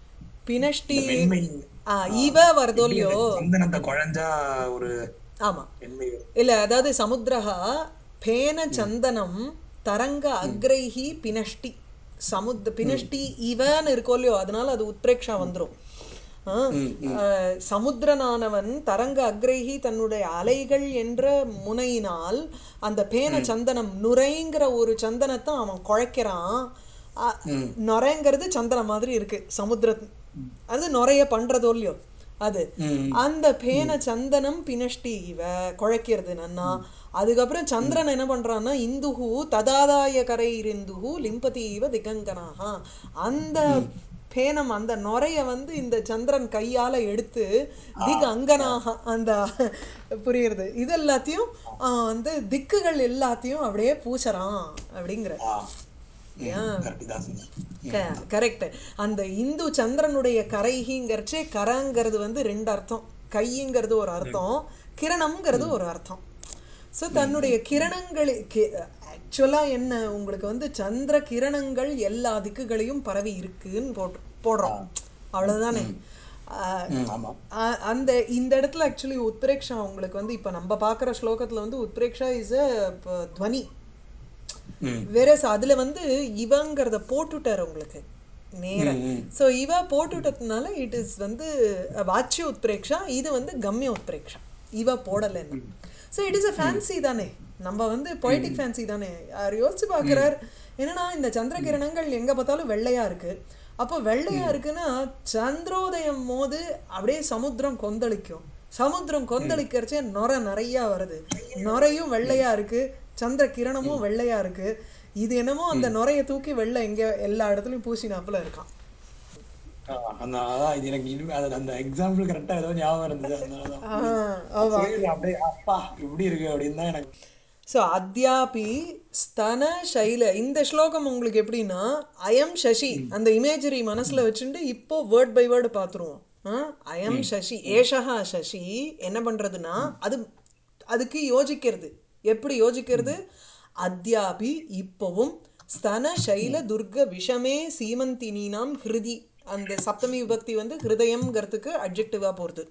பினஷ்டி இந்த மென்மை ஆ இவ வருதோ எப்படி இல்லையோ அந்த சந்தனத்தை குழஞ்சா ஒரு ஆமா மென்மை வரும். இல்ல அதாவது சமுத்திரஹா பேன சந்தனம் தரங்க அக்ரைஹி பினஷ்டி சமுத் பினஷ்டி இவன்னு இருக்கோ இல்லையோ அதனால அது உத்ரேக்ஷா வந்துரும் ஆ, அஹ், சமுத்திரனானவன் தரங்க அக்ரைஹி தன்னுடைய அலைகள் என்ற முனையினால் அந்த பேன சந்தனம் நுரைங்கிற ஒரு சந்தனத்தை அவன் குழைக்கிறான் அ- நுரைங்கிறது சந்தனம் மாதிரி இருக்கு சமுத்திர அது நுரைய பண்றதோ இல்லையோ அது ம். அந்த பேன சந்தனம் பினஷ்டி இவ குழைக்கிறது நன்னா அதுக்கப்புறம் சந்திரன் என்ன பண்றான்னா இந்துஹு ததாதாய கரை இருந்துஹு லிம்பதி இவ திகங்கனாக அந்த பேனம் அந்த நுரைய வந்து இந்த சந்திரன் கையால எடுத்து திக் அங்கனாக அந்த புரியுறது இது எல்லாத்தையும் ஆ, வந்து திக்குகள் எல்லாத்தையும் அப்படியே பூசறான் அப்படிங்கிற ஆ கரெக்ட் தான் சொன்னேன் கரெக்ட் அந்த இந்து சந்திரனுடைய கரைகிங்கிறச்சே கரங்கிறது வந்து ரெண்டு அர்த்தம் கைங்கிறது ஒரு அர்த்தம் கிரணம்ங்கிறது ஒரு அர்த்தம் ஸோ தன்னுடைய கிரணங்கள் ஆக்சுவலாக என்ன உங்களுக்கு வந்து சந்திர கிரணங்கள் எல்லா திக்குகளையும் பரவி இருக்குன்னு போட்டு போடுறோம் அவ்வளவுதானே ஆஹ், ம் ஆமா ஆஹ், அந்த இந்த இடத்துல ஆக்சுவலி உத்பிரேக்ஷா உங்களுக்கு வந்து இப்போ நம்ம பார்க்குற ஸ்லோகத்தில் வந்து உத்பிரேக்ஷா இஸ் அ துவனி ம் வேறஸ் அதுல வந்து இவங்கிறத போட்டுட்டார் உங்களுக்கு நேரா ம், ம். ஸோ இவ போட்டுட்டதுனால இட் இஸ் வந்து அஹ், வாச்சிய உத்பிரேக்ஷா இது வந்து கம்ய உத்பிரேக்ஷா இவ போடலைன்னு so it is a fancy தானே நம்ம வந்து பொய்டிக் ஃபேன்சி தானே யார் யோசிச்சு பார்க்குறார் என்னன்னா இந்த சந்திர கிரணங்கள் எங்க பார்த்தாலும் வெள்ளையா இருக்கு அப்போ வெள்ளையா இருக்குன்னா சந்திரோதயம் போது அப்படியே சமுத்திரம் கொந்தளிக்கும் சமுத்திரம் கொந்தளிக்கிறச்சே நொரை நிறைய வருது நொரையும் வெள்ளையா இருக்கு சந்திர கிரணமும் வெள்ளையா இருக்கு இது என்னமோ அந்த நுரைய தூக்கி வெள்ளை எங்க எல்லா இடத்துலயும் பூசினாப்புல இருக்கான் ஆ, அந்த அதான் இது எனக்கு இனிமே அது அந்த எக்ஸாம்பிள் கரெக்டா ஏதோ ஞாபகம் இருந்தது அதனாலதான் ஆஹ் ஆமா சரி அப்படியே அப்பா இப்படி இருக்கு அப்படின்னு தான் எனக்கு ஸோ அத்யாபி ஸ்தன சைல இந்த ஸ்லோகம் உங்களுக்கு எப்படின்னா அயம் சசி அந்த இமேஜரி மனசுல வச்சுட்டு இப்போ வேர்ட் பை வேர்டு பார்த்துருவோம் ஆ, அயம் சசி ஏஷா சசி என்ன பண்றதுன்னா அது அதுக்கு யோசிக்கிறது எப்படி யோசிக்கிறது அத்யாபி இப்போவும் ஸ்தன சைல துர்க விஷமே சீமந்தினீனாம் ஹிருதி அந்த சப்தமி விபக்தி வந்து ஹிருதயம்ங்கிறதுக்கு அட்ஜெக்டிவாக போகிறது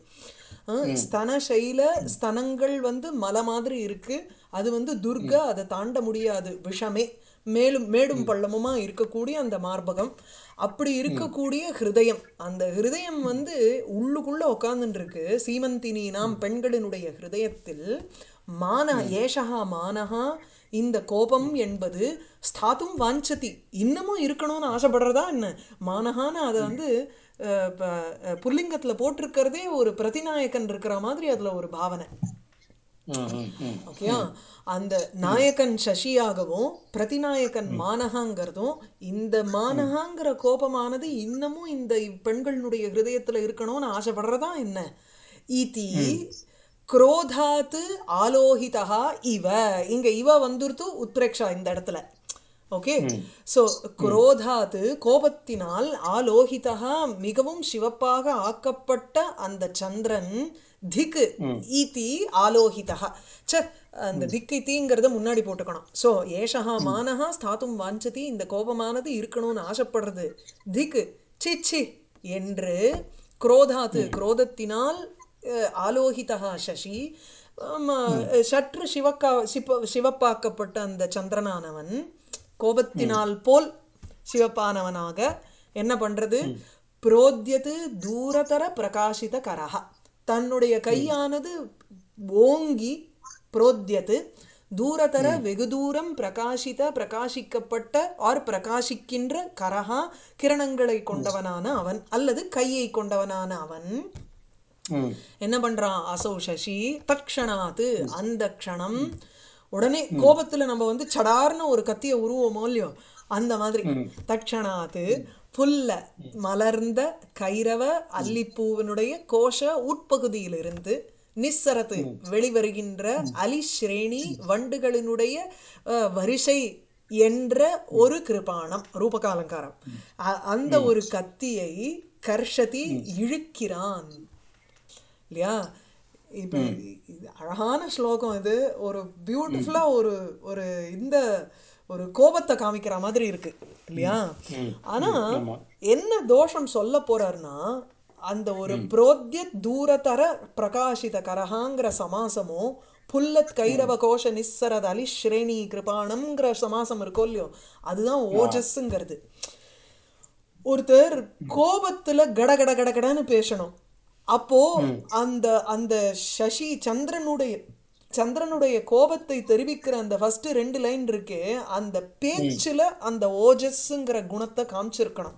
ஸ்தன சைல ஸ்தனங்கள் வந்து மலை மாதிரி இருக்கு அது வந்து துர்க அதை தாண்ட முடியாது விஷமே மேலும் மேடும் பள்ளமுமா இருக்கக்கூடிய அந்த மார்பகம் அப்படி இருக்கக்கூடிய ஹிருதயம் அந்த ஹிருதயம் வந்து உள்ளுக்குள்ள உட்கார்ந்துட்டு இருக்கு சீமந்தினி நாம் பெண்களினுடைய ஹிருதயத்தில் மான ஏஷகா மானஹா இந்த கோபம் என்பது ஸ்தாத்தும் வாஞ்சதி இன்னமும் இருக்கணும்னு ஆசைப்படுறதா என்ன மானஹான்னு அதை வந்து அஹ், ப- அஹ், புல்லிங்கத்துல போட்டிருக்கிறதே ஒரு பிரதிநாயகன் இருக்கிற மாதிரி அதுல ஒரு பாவனை ம், ம், ம். ஓகேயா அந்த நாயகன் சசியாகவும் பிரதிநாயகன் மானகாங்கிறதும் இந்த மானகாங்கிற கோபமானது இன்னமும் இந்த பெண்களுடைய ஹிருதயத்துல இருக்கணும்னு ஆசைப்படுறதா என்ன இதி குரோதாத்து ஆலோகிதா இவ இங்க இவ வந்துருத்து உத்ரேக்ஷா இந்த இடத்துல ஓகே ஸோ குரோதாத்து கோபத்தினால் ஆலோகிதா மிகவும் சிவப்பாக ஆக்கப்பட்ட அந்த சந்திரன் திக் ஈதி ஆலோகிதா ச அந்த திக்கு தீங்கிறத முன்னாடி போட்டுக்கணும் ஸோ ஏஷா மானஹா ஸ்தாத்தும் வாஞ்சதி இந்த கோபமானது இருக்கணும்னு ஆசைப்படுறது திக்கு சி சி என்று குரோதாத்து குரோதத்தினால் அஹ், ஆலோகிதா சசி ஆமா, சற்று சிவக்கா சிப்ப சிவப்பாக்கப்பட்ட அந்த சந்திரனானவன் கோபத்தினால் போல் சிவப்பானவனாக என்ன பண்றது புரோத்யது தூரதர பிரகாசித கரஹா தன்னுடைய கையானது ஓங்கி புரோத்யது தூரதர வெகு தூரம் பிரகாசித பிரகாசிக்கப்பட்ட ஆர் பிரகாசிக்கின்ற கரஹா கிரணங்களை கொண்டவனான அவன் அல்லது கையை கொண்டவனான அவன் ம். என்ன பண்றான் அசௌ சசி தக்ஷணாத்து அந்த க்ஷணம் உடனே கோபத்துல நம்ம வந்து சடார்னு ஒரு கத்திய உருவோமோ இல்லையோ அந்த மாதிரி தக்ஷணாத்து புல்ல மலர்ந்த கைரவ அல்லிப்பூவினுடைய கோஷ உட்பகுதியிலிருந்து நிஸ்ஸரத்து வெளிவருகின்ற அலிஸ்ரேணி வண்டுகளினுடைய அஹ், வரிசை என்ற ஒரு கிருபாணம் ரூபகாலங்காரம் அ- அந்த ஒரு கத்தியை கர்ஷதி இழுக்கிறான் இல்லையா இப்போ இது அழகான ஸ்லோகம் இது ஒரு பியூட்டிஃபுல்லாக ஒரு ஒரு இந்த ஒரு கோபத்தை காமிக்கிற மாதிரி இருக்கு இல்லையா ஆனா ஆமா என்ன தோஷம் சொல்ல போறாருன்னா அந்த ஒரு புரோத்ய தூரதர பிரகாசித கரஹாங்கிற சமாசமோ புல்லத் கைரவ கோஷ நிஸ்ஸரத் அலி ஸ்ரேணி கிருபாணம்ங்கிற சமாசம் இருக்கோ இல்லையோ அதுதான் ஓஜஸ்ங்கிறது ஒருத்தர் கோபத்துல கட கட கட கடன்னு பேசணும் அப்போ அந்த அந்த சசி சந்திரனுடைய சந்திரனுடைய கோபத்தை தெரிவிக்கிற அந்த ஃபர்ஸ்ட் ரெண்டு லைன் இருக்கே அந்த பேச்சுல அந்த ஓஜஸ்ங்கிற குணத்தை காமிச்சிருக்கணும்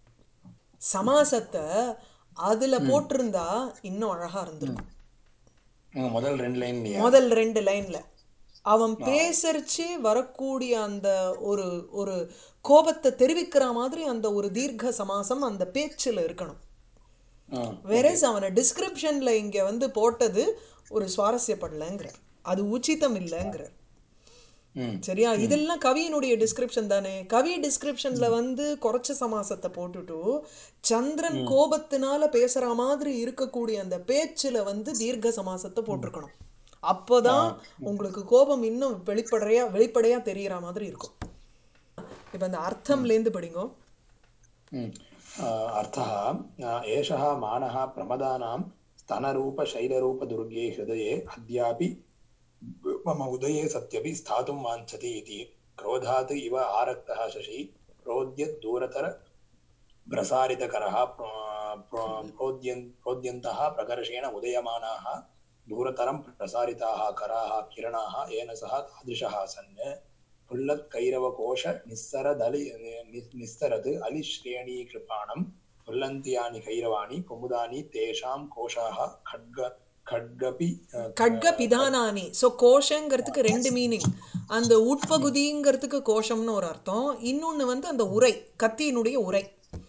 சமாசத்தை அதுல போட்டிருந்தா இன்னும் அழகா இருந்திருக்கும் ஆ, முதல் ரெண்டு லைன்லயா முதல் ரெண்டு லைன்ல அவன் பேசரிச்சு வரக்கூடிய அந்த ஒரு ஒரு கோபத்தை தெரிவிக்கிற மாதிரி அந்த ஒரு தீர்க்க சமாசம் அந்த பேச்சுல இருக்கணும் ஆ வேறஸ் அவனை டிஸ்கிரிப்ஷன்ல இங்க வந்து போட்டது ஒரு சுவாரஸ்யப்படலைங்கிற அது உச்சிதம் இல்லைங்கிற ம் சரியா இதெல்லாம் கவியினுடைய டிஸ்கிரிப்ஷன் தானே கவி டிஸ்கிரிப்ஷன்ல வந்து குறைச்ச சமாசத்தை போட்டுட்டு சந்திரன் கோபத்தினால பேசுற மாதிரி இருக்கக்கூடிய அந்த பேச்சுல வந்து தீர்க்க சமாசத்தை போட்டிருக்கணும் அப்போதான் உங்களுக்கு கோபம் இன்னும் வெளிப்படையா வெளிப்படையா தெரியற மாதிரி இருக்கும் இப்ப அந்த அர்த்தம்லேருந்து படிங்கோ ம்। आ, अर्थः आ, एषः मानः प्रमदानां स्तनरूपशैलरूपदुर्गे हृदये अद्यापि मम उदये सत्यपि स्थातुं वाञ्छति इति क्रोधात् इव आरक्तः शशि प्रोद्यद्दूरतर प्रसारितकरः प्र- प्र- प्रोद्यन् प्रोद्यन्तः प्रकर्षेण उदयमानाः दूरतरं प्रसारिताः कराः किरणाः येन सह तादृशः सन् फुल्लत्कैरवकोश निस्सरदलि नि- निस्सरद् अलिश्रेणीकृपाणं फुल्लन्त्यानि कैरवाणि कुमुदानि तेषां कोशाः खड्ग खड्गपि கட்க பிதானானி ஸோ கோஷங்கிறதுக்கு ரெண்டு மீனிங் அந்த உட்பகுதிங்கிறதுக்கு கோஷம்னு ஒரு அர்த்தம் இன்னொன்னு வந்து அந்த உரை கத்தியினுடைய உரை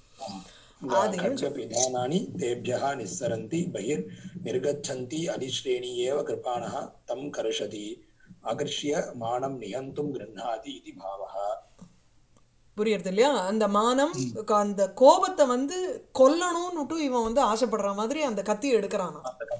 खड्गपिधानानि तेभ्यः निस्सरन्ति बहिर्निर्गच्छन्ति अलिश्रेणी एव कृपाणः तं कर्षति आकर्ष्य मानं निहन्तुं गृह्णाति इति भावः புரியுறது இல்லையா அந்த மானம் க- அந்த கோபத்தை வந்து கொல்லணும்னுட்டு இவன் வந்து ஆசைப்படுற மாதிரி அந்த கத்தி எடுக்கிறானா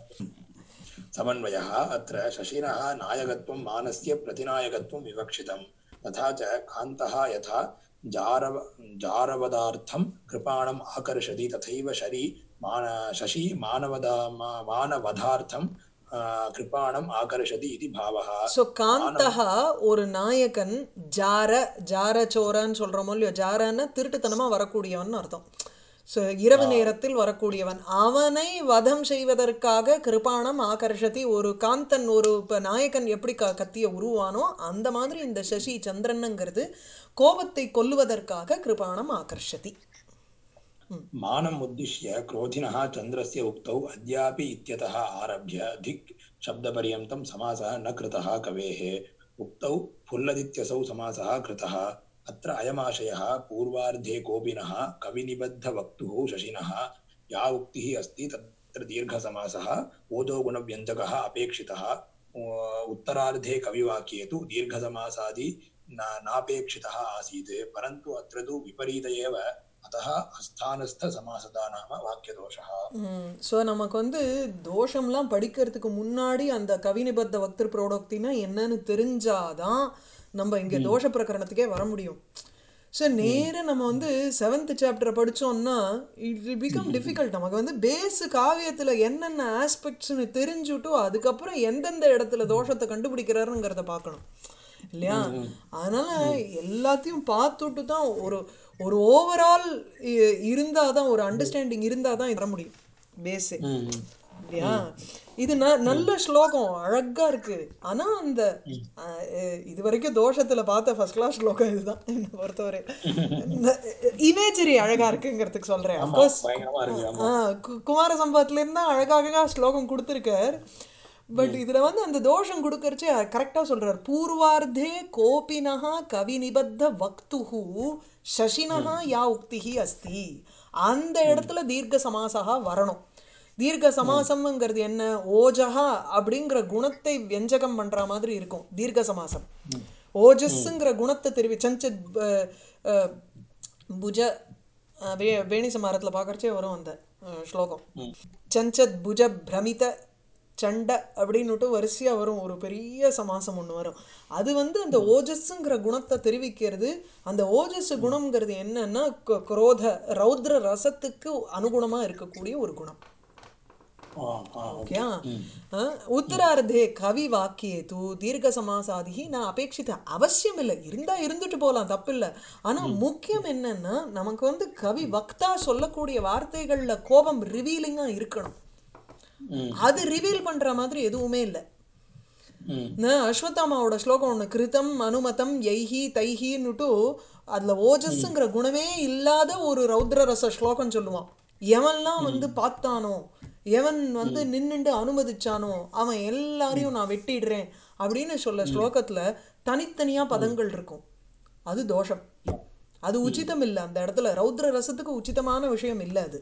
समन्वयः अत्र शशिनः नायकत्वं मानस्य प्रतिनायकत्वं विवक्षितं तथा च कान्तः यथा जारव जारवदार्थं कृपाणम् आकर्षति तथैव शरी मान शशि मानवदा मा- मानवधार्थं आ, कृपाणम् आकर्षति इति भावः ஸோ காந்தகா ஒரு நாயகன் ஜார ஜார சோரன்னு சொல்கிறோமோ இல்லையோ ஜாரன்னா திருட்டுத்தனமாக வரக்கூடியவன் அர்த்தம் ஸோ இரவு நேரத்தில் வரக்கூடியவன் அவனை வதம் செய்வதற்காக கிருபாணம் ஆகர்ஷதி ஒரு காந்தன் ஒரு இப்போ நாயகன் எப்படி க கத்திய உருவானோ அந்த மாதிரி இந்த சசி சந்திரனுங்கிறது கோபத்தை கொல்லுவதற்காக கிருபாணம் ஆகர்ஷதி मानम् उद्दिश्य क्रोधिनः चन्द्रस्य उक्तौ अद्यापि इत्यतः आरभ्य धिक् शब्दपर्यन्तं समासः न कृतः कवेः उक्तौ फुल्लदित्यसौ समासः कृतः अत्र अयमाशयः पूर्वार्धे कोपिनः कविनिबद्धवक्तुः शशिनः या उक्तिः अस्ति तत्र दीर्घसमासः ओजोगुणव्यञ्जकः अपेक्षितः उ- उत्तरार्धे कविवाक्ये तु दीर्घसमासादि न- नापेक्षितः आसीत् परन्तु अत्र तु विपरीत एव अतः अस्थानस्थसमासदा नाम वाक्यदोषः ஸோ நமக்கு வந்து தோஷம்லாம் படிக்கிறதுக்கு முன்னாடி அந்த கவிநிபத்த வக்திரு புரோடோக்தினா என்னன்னு தெரிஞ்சாதான் நம்ம இங்கே தோஷ பிரகரணத்துக்கே வர முடியும் ஸோ நேரா நம்ம வந்து செவன்த் சாப்டரை படிச்சோம்னா இட் பிகம் டிஃபிகல்ட் நமக்கு வந்து பேஸ் காவியத்தில் என்னென்ன ஆஸ்பெக்ட்ஸ்னு தெரிஞ்சுட்டோ அதுக்கப்புறம் எந்தெந்த இடத்துல தோஷத்தை கண்டுபிடிக்கிறாருங்கிறத பார்க்கணும் இல்லையா அதனால எல்லாத்தையும் பார்த்துட்டு தான் ஒரு ஒரு ஓவரால் இருந்தால் தான் ஒரு அண்டர்ஸ்டாண்டிங் இருந்தால் தான் வர முடியும் பேஸு இல்லையா இது ந நல்ல ஸ்லோகம் அழகா இருக்கு ஆனா அந்த அஹ், அஹ், இது வரைக்கும் தோஷத்துல பார்த்த ஃபர்ஸ்ட் கிளாஸ் ஸ்லோகம் இதுதான் என்னை பொறுத்தவரை இமேஜரி அழகா இருக்குங்கிறதுக்கு சொல்றேன் ஆமா அஃப்கோர்ஸ் பயங்கரமா இருக்கு ஆமா குமார சம்பவத்துல இருந்தா அழகா அழகா ஸ்லோகம் கொடுத்துருக்கார் பட் இதுல வந்து அந்த தோஷம் கொடுக்கறச்சே கரெக்டா சொல்றார் பூர்வார்த்தே கோபினஹ கவி நிபத்த வக்துஹு சசினஹ யா உக்திஹி அஸ்தி அந்த இடத்துல தீர்க்க சமாசகா வரணும் தீர்க்க சமாசம்ங்கிறது என்ன ஓஜஹா அப்படிங்கிற குணத்தை வியஞ்சகம் பண்ற மாதிரி இருக்கும் தீர்க்க சமாசம் ஓஜஸ்ங்கிற குணத்தை தெரிவி சஞ்சத் ப- அஹ், புஜ அஹ், வே வேணி சமாரத்தில் பார்க்கறச்சே வரும் அந்த அஹ், ஸ்லோகம் சஞ்சத் புஜ பிரமித சண்டை அப்படின்னுட்டு வரிசையா வரும் ஒரு பெரிய சமாசம் ஒன்று வரும் அது வந்து அந்த ஓஜஸ்ங்கிற குணத்தை தெரிவிக்கிறது அந்த ஓஜஸ் குணம்ங்கிறது என்னன்னா க- குரோத ரௌத்ர ரசத்துக்கு அனுகுணமா இருக்கக்கூடிய ஒரு குணம் ஆ ஆ ஓகே ஓகே உத்தரார்த்தே கவி வாக்கியே தூ தீர்க்க சமாசாதி நான் அபேட்சித்த அவசியம் இல்லை இருந்தா இருந்துட்டு போகலாம் தப்பு இல்லை ஆனா முக்கியம் என்னன்னா நமக்கு வந்து கவி வக்தா சொல்லக்கூடிய வார்த்தைகள்ல கோபம் ரிவீலிங்கா இருக்கணும் ம் அது ரிவீல் பண்ற மாதிரி எதுவுமே இல்லை ம் நான் அஸ்வத்தாமாவோட ஸ்லோகம் ஒன்று கிருதம் அனுமதம் யைஹி தைஹின்னுட்டு அதில் ஓஜஸ்ங்கிற குணமே இல்லாத ஒரு ரௌத்ர ரச ஸ்லோகம் சொல்லுவான் எவன்லாம் வந்து பார்த்தானோ எவன் வந்து நின்னுண்டு அனுமதிச்சானோ அவன் எல்லாரையும் நான் வெட்டிடுறேன் அப்படின்னு சொல்ல ஸ்லோகத்துல தனித்தனியா பதங்கள் இருக்கும் அது தோஷம் அது உச்சிதம் இல்லை அந்த இடத்துல ரௌத்ர ரசத்துக்கு உச்சிதமான விஷயம் இல்லை அது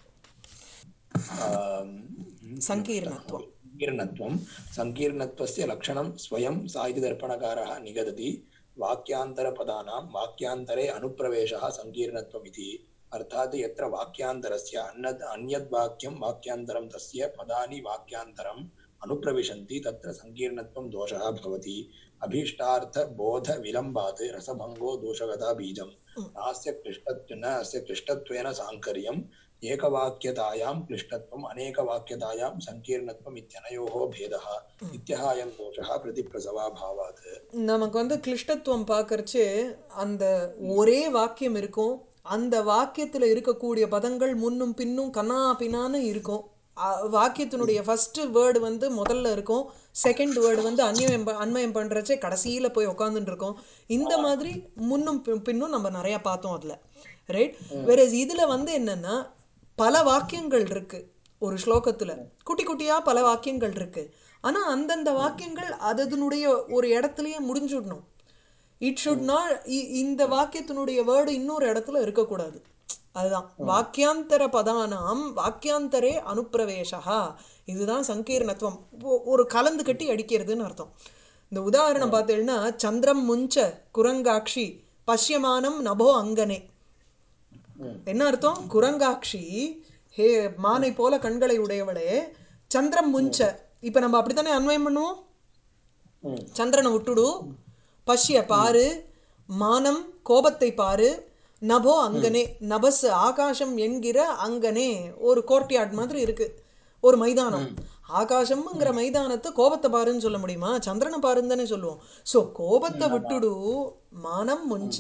சங்கீர்ணத்துவம் सङ्कीर्णत्वं सङ्कीर्णत्वस्य लक्षणं स्वयं साहित्यदर्पणकारः निगदति वाक्यान्तरपदानां वाक्यान्तरे अनुप्रवेशः सङ्कीर्णत्वम् इति अर्थात् यत्र वाक्यान्तरस्य अन्यद् अन्यद्वाक्यं वाक्यान्तरं तस्य पदानि वाक्यान्तरम् अनुप्रविशन्ति तत्र सङ्कीर्णत्वं दोषः भवति अभीष्टार्थबोधविलम्बात् रसभङ्गो दोषगता बीजं नास्य क्लिष्टत्व न अस्य क्लिष्टत्वेन साङ्कर्यम् एकवाक्यतायां क्लिष्टत्वम् अनेकवाक्यतायां सङ्कीर्णत्वम् इत्यनयोः भेदः इत्यः अयं दोषः प्रतिप्रसवाभावात् நமக்கு வந்து கிளிஷ்டத்துவம் பார்க்கறச்சு அந்த ஒரே வாக்கியம் இருக்கும் அந்த வாக்கியத்தில் இருக்கக்கூடிய பதங்கள் முன்னும் பின்னும் கண்ணா பின்னான்னு இருக்கும் அ- வாக்கியத்தினுடைய ஃபர்ஸ்ட் வேர்டு வந்து முதல்ல இருக்கும் செகண்ட் வேர்டு வந்து அந்நியம் ப- அன்மயம் பண்ணுறச்சே கடைசியில் போய் உக்காந்துட்டு இருக்கோம் இந்த மாதிரி முன்னும் பி- பின்னும் நம்ம நிறையா பார்த்தோம் அதில் ரைட் வேற இதில் வந்து என்னன்னா பல வாக்கியங்கள் இருக்கு ஒரு ஸ்லோகத்துல குட்டி குட்டியா பல வாக்கியங்கள் இருக்கு ஆனா அந்தந்த வாக்கியங்கள் அதனுடைய ஒரு இடத்துலயே முடிஞ்சுடணும் இட் ஷுட் நாட் இந்த வாக்கியத்தினுடைய வேர்டு இன்னொரு இடத்துல இருக்கக்கூடாது அதுதான் வாக்கியாந்தர பதானாம் வாக்கியாந்தரே அனுப்பிரவேசா இதுதான் சங்கீர்ணத்துவம் ஒ- ஒரு கலந்து கட்டி அடிக்கிறதுன்னு அர்த்தம் இந்த உதாரணம் பார்த்தீங்கன்னா சந்திரம் முஞ்ச குரங்காட்சி பஷ்யமானம் நபோ அங்கனே என்ன அர்த்தம் குரங்காட்சி ஹே மானை போல கண்களை உடையவளே சந்திரம் முஞ்ச இப்ப நம்ம அப்படித்தானே அன்வயம் பண்ணுவோம் ம் சந்திரனை விட்டுடு பஷ்ய பாரு மானம் கோபத்தை பாரு நபோ அங்கனே நபஸ் ஆகாசம் என்கிற அங்கனே ஒரு கோர்ட்யார்ட் மாதிரி இருக்கு ஒரு மைதானம் ஆகாசம்ங்கிற மைதானத்தை கோபத்தை பாருன்னு சொல்ல முடியுமா சந்திரனை பாருன்னு தானே சொல்லுவோம் ஸோ கோபத்தை விட்டுடு மானம் முஞ்ச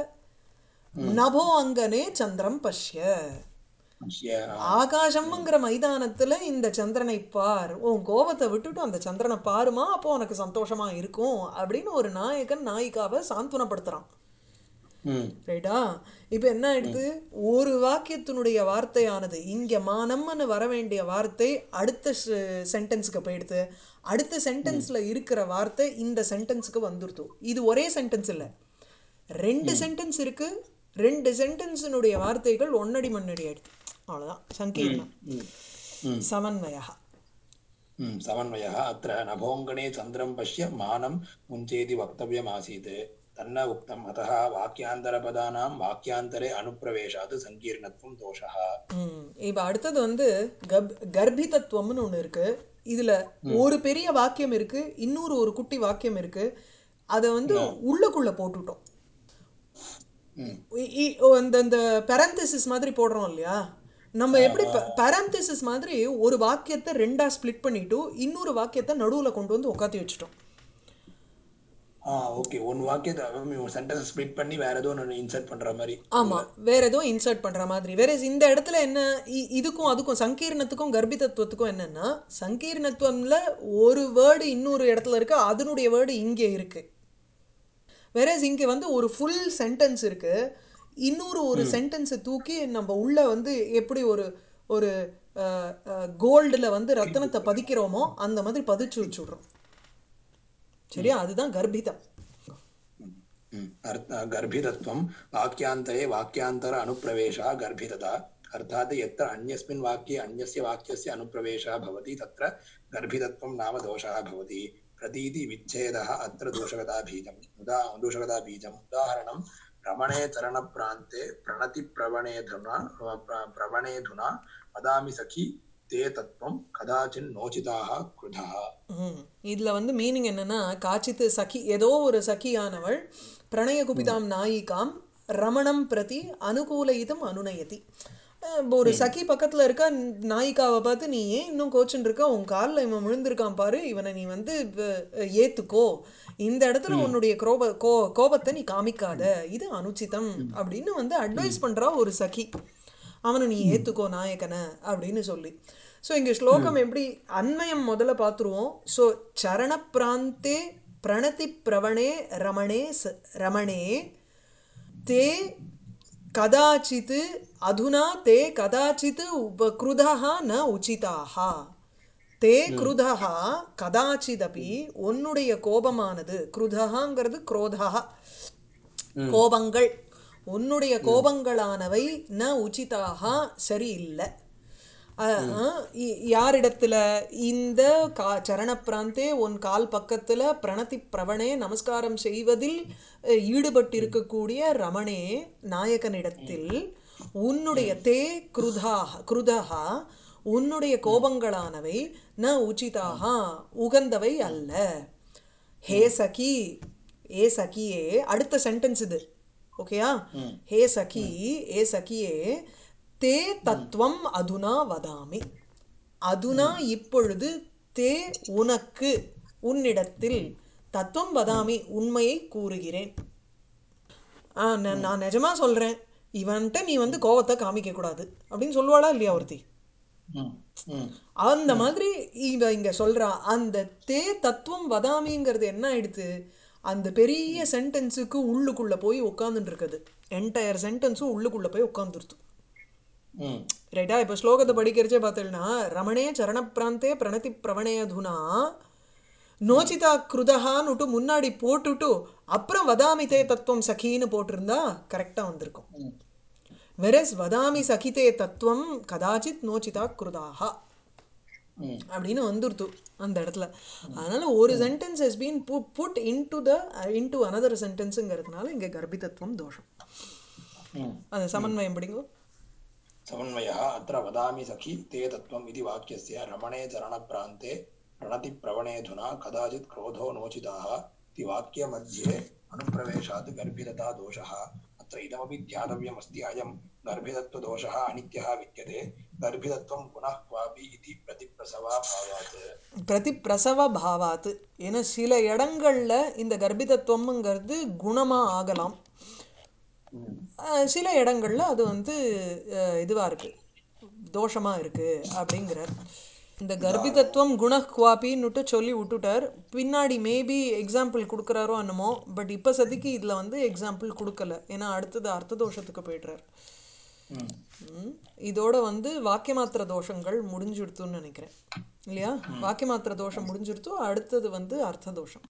நபோ அங்கனே சந்திரம் பஷ்ய अस्य ஆகாசம்ங்கிற மைதானத்துல இந்த சந்திரனை பார் உன் கோபத்தை விட்டுட்டு அந்த சந்திரனை பாருமா அப்போ உனக்கு சந்தோஷமா இருக்கும் அப்படின்னு ஒரு நாயகன் நாயிகாவை சாந்துவனப்படுத்துறான் ம் ரைட்டா இப்போ என்ன ஆயிடுது ஒரு வாக்கியத்தினுடைய வார்த்தையானது இங்க மானம்னு வர வேண்டிய வார்த்தை அடுத்த சென்டென்ஸுக்கு போயிடுது அடுத்த சென்டென்ஸ்ல இருக்கிற வார்த்தை இந்த சென்டென்ஸுக்கு வந்துருது இது ஒரே சென்டென்ஸ் இல்ல ரெண்டு சென்டென்ஸ் இருக்கு ரெண்டு சென்டென்ஸினுடைய வார்த்தைகள் ஒன்னடி மண்ணடி ஆயிடுது அவ்வளவுதான் சங்கீர்ணம் ம் ம் சமன்வயா ம், समन्वयः अत्र नभोऽङ्गणे चन्द्रं पश्य मानं मुञ्चेति वक्तव्यमासीत् तन्न उक्तम् अतः वाक्यान्तरपदानां वाक्यान्तरे अनुप्रवेशात् सङ्कीर्णत्वं दोषः ம் இப்போ அடுத்தது வந்து கப் கர்ப்பிதத்துவம்னு ஒன்று இருக்கு இதுல ஒரு பெரிய வாக்கியம் இருக்கு இன்னொரு ஒரு குட்டி வாக்கியம் இருக்கு அதை வந்து உள்ளுக்குள்ள போட்டுட்டோம் ம் இ- இ- ஓ, இந்த இந்த பெரந்திசிஸ் மாதிரி போடுறோம் இல்லையா நம்ம எப்படி பெரந்திசிஸ் மாதிரி ஒரு வாக்கியத்தை ரெண்டா ஸ்ப்ளிட் பண்ணிட்டு இன்னொரு வாக்கியத்தை நடுவுல கொண்டு வந்து உட்காத்தி வச்சுட்டோம் ஆ ஓகே ஒன் வாக்கியத்தை சென்டென்ஸ் ஸ்ப்ளிட் பண்ணி வேற ஏதோ ஒன்று இன்சர்ட் பண்ற மாதிரி ஆமா வேற ஏதோ இன்சர்ட் பண்ற மாதிரி வேற இந்த இடத்துல என்ன இ- இதுக்கும் அதுக்கும் சங்கீர்ணத்துக்கும் கர்ப்பிதத்துவத்துக்கும் என்னன்னா சங்கீர்ணத்துவம்ல ஒரு வேர்டு இன்னொரு இடத்துல இருக்கு அதனுடைய வேர்டு இங்கே இருக்கு வேற இங்க வந்து ஒரு ஃபுல் சென்டென்ஸ் இருக்கு இன்னொரு ஒரு சென்டென்ஸை தூக்கி நம்ம உள்ள வந்து எப்படி ஒரு ஒரு கோல்டுல வந்து ரத்தனத்தை பதிக்கிறோமோ அந்த மாதிரி பதிச்சு வச்சுடுறோம் சரியா அதுதான் கர்ப்பிதம் ம், अर्थ गर्भितत्वं वाक्यान्तरे वाक्यान्तर अनुप्रवेशः गर्भितता अर्थात् यत्र अन्यस्मिन् वाक्ये अन्यस्य वाक्यस्य अनुप्रवेशः भवति तत्र गर्भितत्वं नाम दोषः भवति प्रतीतिविच्छेदः अत्र दोषगताबीजम् उदा दोषगताबीजम् उदाहरणं रमणे चरणप्रान्ते प्रणतिप्रवणेधुना प्र- प्रवणेधुना वदामि सखि ते तत्त्वं कदाचिन् नोचिताः क्रुधः ம் இதில் வந்து மீனிங் என்னன்னா காச்சித்து சகி ஏதோ ஒரு சகியானவள் பிரணய குபிதாம் நாயிகாம் ரமணம் பிரதி அனுகூலயிதம் அனுநயதி அஹ் ஒரு சகி பக்கத்தில் இருக்க நாயிகாவை பார்த்து நீ ஏன் இன்னும் கோச்சுன்னு இருக்க உன் காலில் இவன் விழுந்திருக்கான் பாரு இவனை நீ வந்து வ- ஏத்துக்கோ இந்த இடத்துல உன்னுடைய கோப கோ கோபத்தை நீ காமிக்காத இது அனுச்சிதம் அப்படின்னு வந்து அட்வைஸ் பண்றா ஒரு சகி அவனை நீ ஏத்துக்கோ நாயகனை அப்படின்னு சொல்லி ஸோ இங்கே ஸ்லோகம் எப்படி அன்மயம் முதல்ல பார்த்துருவோம் ஸோ சரண பிராந்தே பிரணதி பிரவணே ரமணே ச- ரமணே தே கதாச்சித் அதுனா தே கதாச்சித் உபக்ருதः ந உச்சிதாः தே கிருதः கதாச்சிதபி உன்னுடைய கோபமானது கிருதகாங்கிறது குரோதா கோபங்கள் உன்னுடைய கோபங்களானவை ந உச்சிதாக சரியில்லை அஹ், அஹ், இ- யாரிடத்துல இந்த கா சரணப்பிராந்தே உன் கால் பக்கத்துல பிரணதி பிரவணே நமஸ்காரம் செய்வதில் அஹ், ஈடுபட்டிருக்கக்கூடிய ரமணே நாயகனிடத்தில் உன்னுடைய தே கிருதாக கிருதகா உன்னுடைய கோபங்களானவை ந உச்சிதாக உகந்தவை அல்ல ஹே சகி ஏ சகியே அடுத்த சென்டென்ஸ் இது ஓகேயா ஹே சகி ஏ சகியே தே தத்துவம் அதுனா வதாமி அதுனா இப்பொழுது தே உனக்கு உன்னிடத்தில் தத்துவம் வதாமி உண்மையை கூறுகிறேன் ஆ, நான் நான் நிஜமா சொல்றேன் இவன்கிட்ட நீ வந்து கோவத்தை காமிக்க கூடாது அப்படின்னு சொல்லுவாளா இல்லையா ஒருத்தி ம் ம் அந்த மாதிரி இவ இங்க சொல்றா அந்த தே தத்துவம் வதாமிங்கிறது என்ன ஆயிடுத்து அந்த பெரிய சென்டென்ஸுக்கு உள்ளுக்குள்ள போய் உட்காந்துட்டு இருக்குது என்டையர் சென்டென்ஸும் உள்ளுக்குள்ள போய் உட்காந்துருது ம் ரைட்டா இப்போ ஸ்லோகத்தை படிக்கிறச்சே பார்த்தீங்கன்னா ரமணே சரணப்பிராந்தே பிரணதி பிரவணேதுனா நோச்சிதா கிருதஹான்னுட்டு முன்னாடி போட்டுட்டு அப்புறம் வதாமி தே தத்துவம் சகின்னு போட்டிருந்தா கரெக்டாக வந்திருக்கும் ம் வெரஸ் வதாமி சகிதே தத்துவம் கதாச்சித் நோச்சிதா கிருதாஹா ம் அப்படின்னு வந்துருத்து அந்த இடத்துல அதனால ஒரு sentence has been put into the into another சென்டென்ஸுங்கிறதுனால இங்கே கர்ப்பிதத்துவம் தோஷம் ம் அது சமன்வயம் படிங்கோ समन्वयः अत्र वदामि सखि ते तत्त्वम् इति वाक्यस्य रमणे चरणप्रान्ते प्रणतिप्रवणेऽधुना कदाचित् क्रोधो नोचिताः इति वाक्यमध्ये अनुप्रवेशात् गर्भितता दोषः अत्र इदमपि ध्यातव्यमस्ति अयं गर्भितत्वदोषः अनित्यः विद्यते गर्भितत्वं पुनः क्वापि इति प्रतिप्रसवाभावात् பிரதி பிரசவ பாவாத்து ஏன்னா சில இடங்கள்ல இந்த கர்ப்பிதத்துவம்ங்கிறது குணமா ஆகலாம் அஹ் சில இடங்கள்ல அது வந்து அஹ், இதுவா இருக்கு தோஷமா இருக்கு அப்படிங்கிறார் இந்த கர்ப்பிதத்துவம் குணக்வாபின்னுட்டு சொல்லி விட்டுட்டார் பின்னாடி மேபி எக்ஸாம்பிள் கொடுக்குறாரோ என்னமோ பட் இப்போ சதிக்கு இதில் வந்து எக்ஸாம்பிள் கொடுக்கல ஏன்னா அடுத்தது அர்த்த தோஷத்துக்கு போயிடுறார் ம் ம். இதோட வந்து வாக்கியமாத்திர தோஷங்கள் முடிஞ்சுடுத்துன்னு நினைக்கிறேன் இல்லையா வாக்கியமாத்திர தோஷம் முடிஞ்சுடுத்து அடுத்தது வந்து அர்த்த தோஷம்